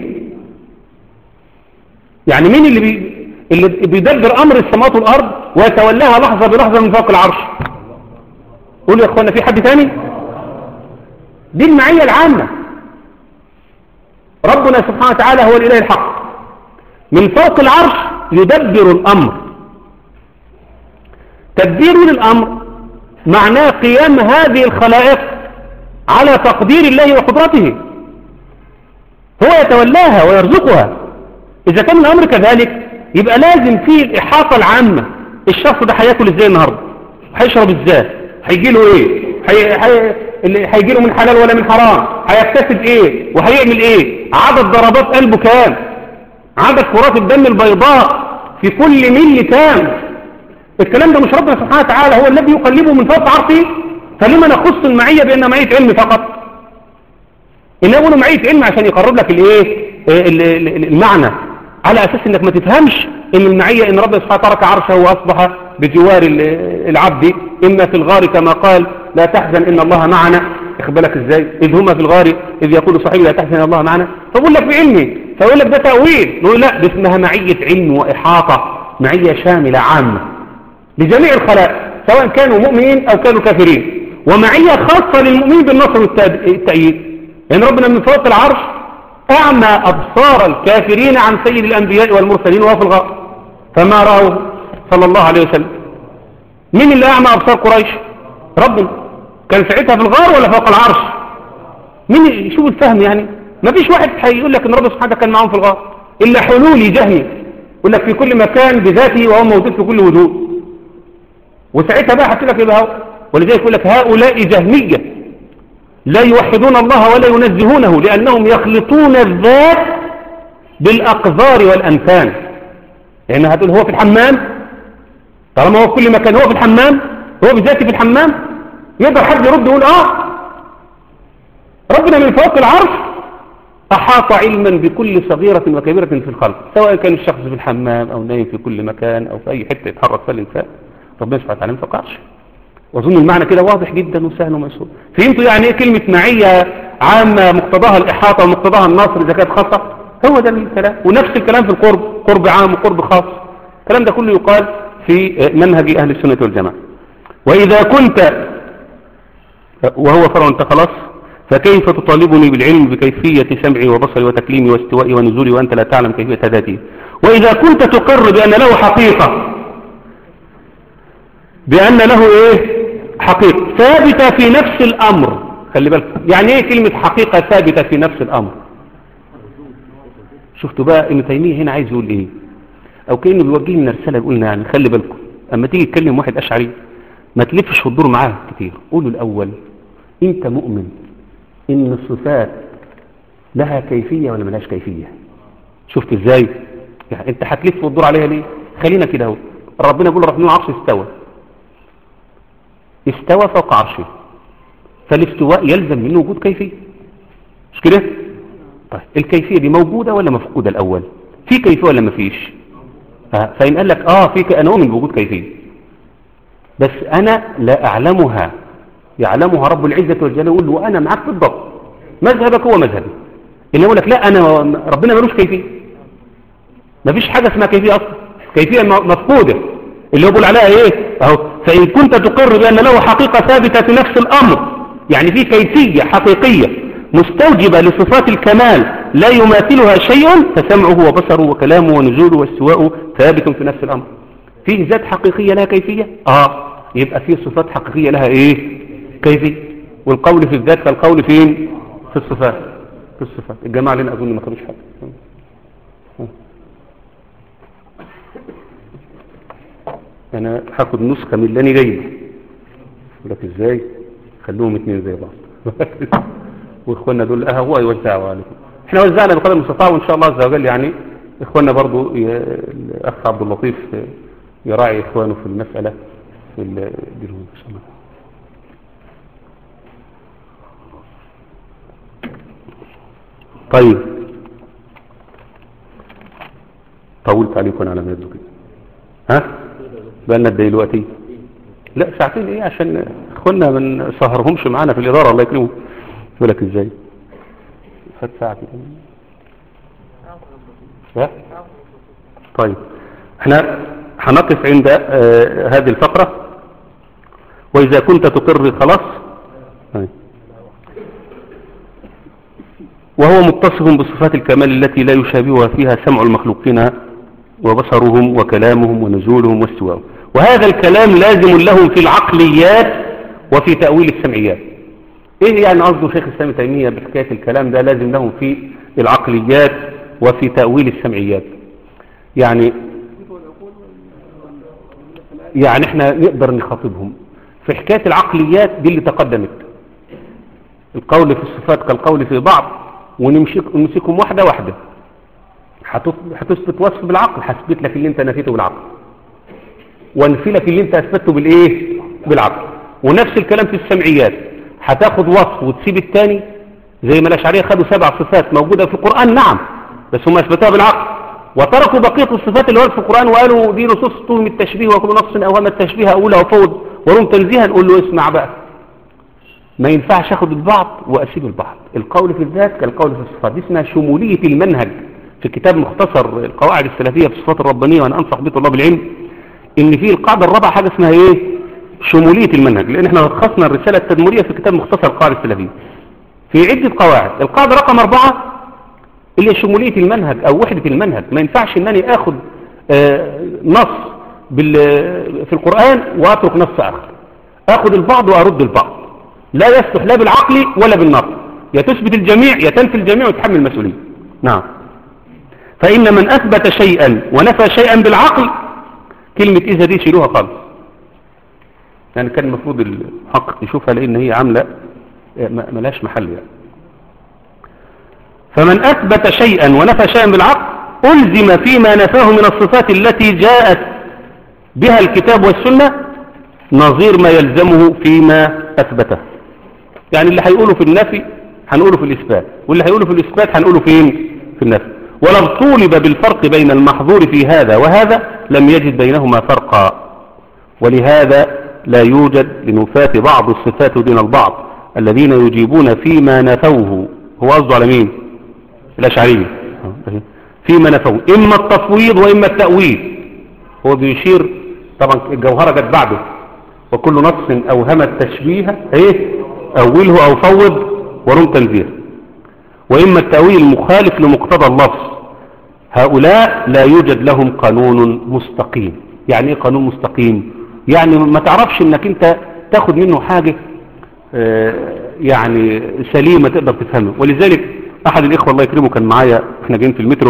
يعني مين اللي, بي... اللي بيدبر أمر السماوات والأرض ويتولاها لحظة بلحظة من فوق العرش قولوا يا أخوانا في حد تاني دي المعية العامة ربنا سبحانه وتعالى هو الإله الحق من فوق العرش يدبر الأمر تدبير للأمر معناه قيام هذه الخلائق على تقدير الله وقدرته هو يتولاها ويرزقها إذا كان الأمر كذلك يبقى لازم فيه الإحاطة العامة الشخص ده هياكل ازاي النهاردة هيشرب ازاي هيجي له ايه هيجي له من حلال ولا من حرام هيكتسب ايه وهيعمل ايه عدد ضربات قلبه كام عدد كرات الدم البيضاء في كل ملي كام الكلام ده مش ربنا سبحانه وتعالى هو الذي يقلبه من فوق عرشه فلما نخص المعية بأنها معية علم فقط إنه يقولوا معية علم عشان يقرب لك الايه المعنى على أساس إنك ما تفهمش إن المعية إن ربنا سبحانه ترك عرشه وأصبح بجوار العبد إما في الغار كما قال لا تحزن إن الله معنا بالك إزاي إذ هما في الغار إذ يقول صاحبي لا تحزن إن الله معنا فبقول لك بعلمي فيقول لك ده تأويل نقول لا دي اسمها معية علم وإحاطة معية شاملة عامة لجميع الخلائق سواء كانوا مؤمنين أو كانوا كافرين ومعية خاصة للمؤمنين بالنصر والتأييد لأن يعني ربنا من فوق العرش أعمى أبصار الكافرين عن سيد الأنبياء والمرسلين وهو في الغار فما رأوه صلى الله عليه وسلم مين اللي أعمى أبصار قريش ربنا كان ساعتها في الغار ولا فوق العرش مين شوف الفهم يعني ما فيش واحد هيقول لك ان ربنا سبحانه كان معاهم في الغار إلا حلولي جهمي يقول لك في كل مكان بذاته وهو موجود في كل وجود وساعتها بقى هتقول لك يبقى ولذلك يقول لك هؤلاء جهمية لا يوحدون الله ولا ينزهونه لأنهم يخلطون الذات بالأقذار والأنفان لأن هتقول هو في الحمام طالما هو في كل مكان هو في الحمام هو بذاته في الحمام يقدر حد يرد يقول آه ربنا من فوق العرش أحاط علما بكل صغيرة وكبيرة في الخلق سواء كان الشخص في الحمام أو نايم في كل مكان أو في أي حتة يتحرك فيها الإنسان ربنا سبحانه وتعالى ما فوقعش واظن المعنى كده واضح جدا وسهل وميسور فهمتوا يعني ايه كلمة معية عامة مقتضاها الإحاطة ومقتضاها النصر إذا كانت خاصة هو ده الكلام ونفس الكلام في القرب قرب عام وقرب خاص الكلام ده كله يقال في منهج أهل السنة والجماعة وإذا كنت وهو فرع انت خلاص فكيف تطالبني بالعلم بكيفية سمعي وبصري وتكليمي واستوائي ونزولي وأنت لا تعلم كيفية ذاتي وإذا كنت تقر بأن له حقيقة بأن له إيه حقيقة ثابتة في نفس الأمر خلي بالك يعني إيه كلمة حقيقة ثابتة في نفس الأمر شفتوا بقى ابن تيمية هنا عايز يقول إيه أو كأنه بيوجه لنا رسالة يقولنا يعني خلي بالكم أما تيجي تكلم واحد أشعري ما تلفش وتدور معاه كتير قوله الأول أنت مؤمن إن الصفات لها كيفية ولا ملهاش كيفية شفت إزاي يعني أنت هتلف وتدور عليها ليه خلينا كده اهو ربنا يقول الرحمن العرش استوى استوى فوق عرشه فالاستواء يلزم منه وجود كيفية مش كده طيب الكيفية دي موجودة ولا مفقودة الأول في كيفية ولا مفيش فإن قال لك آه في أنا أؤمن بوجود كيفية بس أنا لا أعلمها يعلمها رب العزة والجلال يقول له وأنا معك بالضبط مذهبك هو مذهبي إن يقول لك لا أنا ربنا ملوش كيفية مفيش حاجة اسمها كيفية أصلا كيفية مفقودة اللي هو بيقول عليها ايه اهو فإن كنت تقر بأن له حقيقة ثابتة في نفس الأمر يعني في كيفية حقيقية مستوجبة لصفات الكمال لا يماثلها شيء فسمعه وبصره وكلامه ونزوله واستواءه ثابت في نفس الأمر فيه ذات حقيقية لها كيفية اه يبقى فيه صفات حقيقية لها ايه كيفية والقول في الذات كالقول فين في الصفات في الصفات الجماعة لنا أظن ما كانوش حاجة انا هاخد نسخة من اللي انا جايبه لك ازاي خلوهم اتنين زي بعض واخواننا دول اه هو يوزعوا عليكم احنا وزعنا بقدر المستطاع وان شاء الله عز وجل يعني اخواننا برضو ي- الاخ عبد اللطيف يراعي اخوانه في المسألة في ال- دينهم ان شاء الله طيب طولت عليكم انا على ما يبدو كده ها بقالنا قد ايه دلوقتي لا ساعتين ايه عشان اخواننا ما نسهرهمش معانا في الاداره الله يكرمهم يقول لك ازاي فات ساعه كده ها؟ طيب احنا هنقف عند آه هذه الفقره واذا كنت تقر خلاص طيب. وهو متصف بصفات الكمال التي لا يشابهها فيها سمع المخلوقين وبصرهم وكلامهم ونزولهم واستواءهم وهذا الكلام لازم لهم في العقليات وفي تأويل السمعيات ايه يعني قصده شيخ الاسلام ابن تيميه بحكايه الكلام ده لازم لهم في العقليات وفي تأويل السمعيات يعني يعني احنا نقدر نخاطبهم في حكاية العقليات دي اللي تقدمت القول في الصفات كالقول في بعض ونمسكهم واحدة واحدة هتث- هتثبت وصف بالعقل هثبت لك اللي انت نفيته بالعقل وانفي لك اللي انت اثبته بالايه بالعقل ونفس الكلام في السمعيات هتاخد وصف وتسيب الثاني زي ما الاشعريه خدوا سبع صفات موجوده في القران نعم بس هم اثبتوها بالعقل وتركوا بقيه الصفات اللي ورد في القران وقالوا دي نصوص توهم التشبيه وكل نص اوهم التشبيه اقولها وفوض ورم تنزيها نقول له اسمع بقى ما ينفعش اخد البعض واسيب البعض القول في الذات كالقول في الصفات دي اسمها شموليه المنهج في كتاب مختصر القواعد السلفيه في الصفات الربانيه وانا انصح به طلاب العلم ان في القاعده الرابعه حاجه اسمها ايه شموليه المنهج لان احنا لخصنا الرساله التدمريه في كتاب مختصر القواعد السلفيه في عده قواعد القاعده رقم أربعة اللي هي شموليه المنهج او وحده المنهج ما ينفعش انني اخد آه، نص بال- في القران واترك نص اخر اخد البعض وارد البعض لا يصلح لا بالعقل ولا بالنقل يا تثبت الجميع يا تنفي الجميع وتحمل المسؤوليه نعم فإن من أثبت شيئا ونفى شيئا بالعقل كلمة إذا دي شيلوها خالص يعني كان المفروض الحق يشوفها لأن هي عاملة ما- ملاش محل يعني فمن أثبت شيئا ونفى شيئا بالعقل ألزم فيما نفاه من الصفات التي جاءت بها الكتاب والسنة نظير ما يلزمه فيما أثبته يعني اللي هيقوله في النفي هنقوله في الإثبات واللي هيقوله في الإثبات هنقوله فين في النفي ولو طولب بالفرق بين المحظور في هذا وهذا لم يجد بينهما فرقا ولهذا لا يوجد لنفاة بعض الصفات دون البعض الذين يجيبون فيما نفوه هو قصده على مين الأشعرية فيما نفوه إما التفويض وإما التأويل هو بيشير طبعا الجوهرة جت بعده وكل نص أوهم التشبيه ايه أوله أو فوض ورم تنزيه وإما التأويل المخالف لمقتضى اللفظ هؤلاء لا يوجد لهم قانون مستقيم يعني ايه قانون مستقيم يعني ما تعرفش انك انت تاخد منه حاجة آه، يعني سليمة تقدر تفهمها ولذلك احد الاخوة الله يكرمه كان معايا احنا جايين في المترو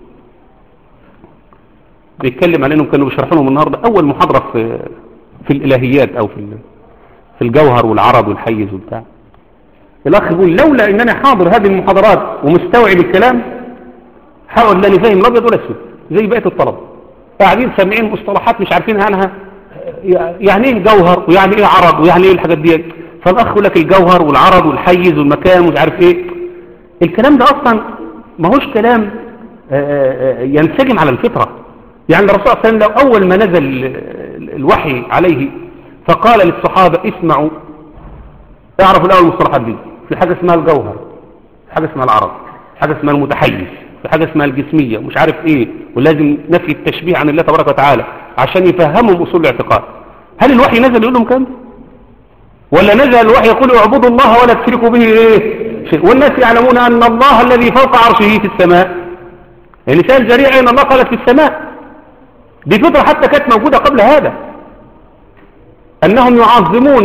بيتكلم على انهم كانوا بيشرحوا لهم النهارده اول محاضرة في في الالهيات او في ال- في الجوهر والعرض والحيز وبتاع الاخ يقول لولا ان انا حاضر هذه المحاضرات ومستوعب الكلام حاول لاني فاهم الابيض والاسود زي بقيه الطلبه قاعدين سامعين مصطلحات مش عارفين عنها يعني ايه جوهر ويعني ايه عرض ويعني ايه الحاجات دي فالاخ يقول لك الجوهر والعرض والحيز والمكان ومش عارف ايه الكلام ده اصلا ما هوش كلام آه، آه، ينسجم على الفطره يعني الرسول صلى الله عليه وسلم لو اول ما نزل ال- الوحي عليه فقال للصحابه اسمعوا اعرفوا الاول المصطلحات دي في حاجه اسمها الجوهر في حاجه اسمها العرض في حاجه اسمها المتحيز في حاجه اسمها الجسميه مش عارف ايه ولازم نفي التشبيه عن الله تبارك وتعالى عشان يفهمهم اصول الاعتقاد هل الوحي نزل يقول لهم كام ولا نزل الوحي يقول اعبدوا الله ولا تشركوا به ايه شيء والناس يعلمون ان الله الذي فوق عرشه في السماء لسان جريء ان الله قالت في السماء دي فطره حتى كانت موجوده قبل هذا انهم يعظمون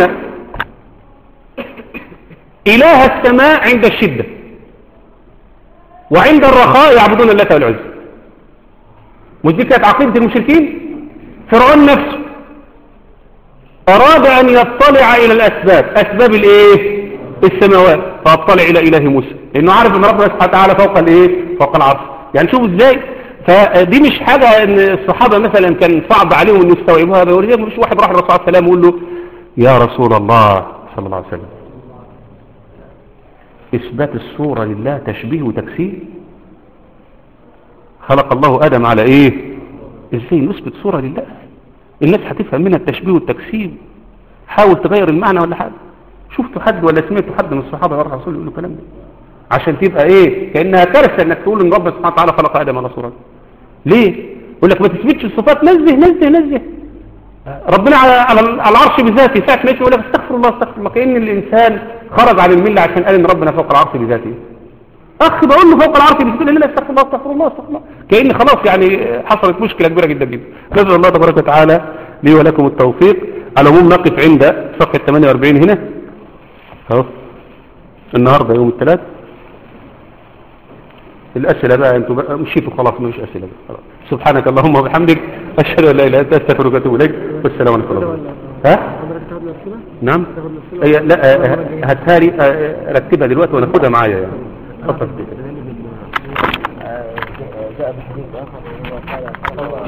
إله السماء عند الشدة وعند الرخاء يعبدون الله والعزة مش دي كانت عقيدة المشركين فرعون نفسه أراد أن يطلع إلى الأسباب أسباب الإيه السماوات فاطلع الى اله موسى لانه عارف ان ربنا سبحانه وتعالى فوق الايه فوق العرش يعني شوف ازاي فدي مش حاجة ان الصحابة مثلا كان صعب عليهم ان يستوعبوها بيقول ليه مش واحد راح للرسول صلى الله عليه وسلم ويقول له يا رسول الله صلى الله عليه وسلم اثبات الصورة لله تشبيه وتكسير خلق الله ادم على ايه ازاي نثبت صورة لله الناس هتفهم منها التشبيه والتكسير حاول تغير المعنى ولا حاجة شفتوا حد ولا سمعتوا حد من الصحابة يروح الرسول يقول له الكلام ده عشان تبقى ايه كأنها كارثة انك تقول ان ربنا سبحانه وتعالى خلق ادم على صورته ليه يقول لك ما تثبتش الصفات نزه نزه نزه ربنا على على العرش بذاته ساعة ما يقول لك استغفر الله استغفر الله كأن الإنسان خرج عن الملة عشان قال ان ربنا فوق العرش بذاته اخ بقول له فوق العرش بذاته لا استغفر الله استغفر الله استغفر الله كأن خلاص يعني حصلت مشكلة كبيرة جدا جدا نسأل الله تبارك وتعالى لي ولكم التوفيق على العموم نقف عند صفحة 48 هنا اهو النهاردة يوم الثلاث الأسئلة بقى انتوا بقى مشيتوا خلاص مش أسئلة بقى خلاص. سبحانك اللهم وبحمدك أشهد أن لا إله إلا أنت أستغفرك وأتوب إليك والسلام عليكم ورحمة الله ها حضرتك تاخد الأسئلة؟ نعم تاخد الأسئلة؟ هي لا آه، هاتها لي آه، رتبها دلوقتي وناخدها معايا يعني اتفضل جاء بحديث آخر وهو قال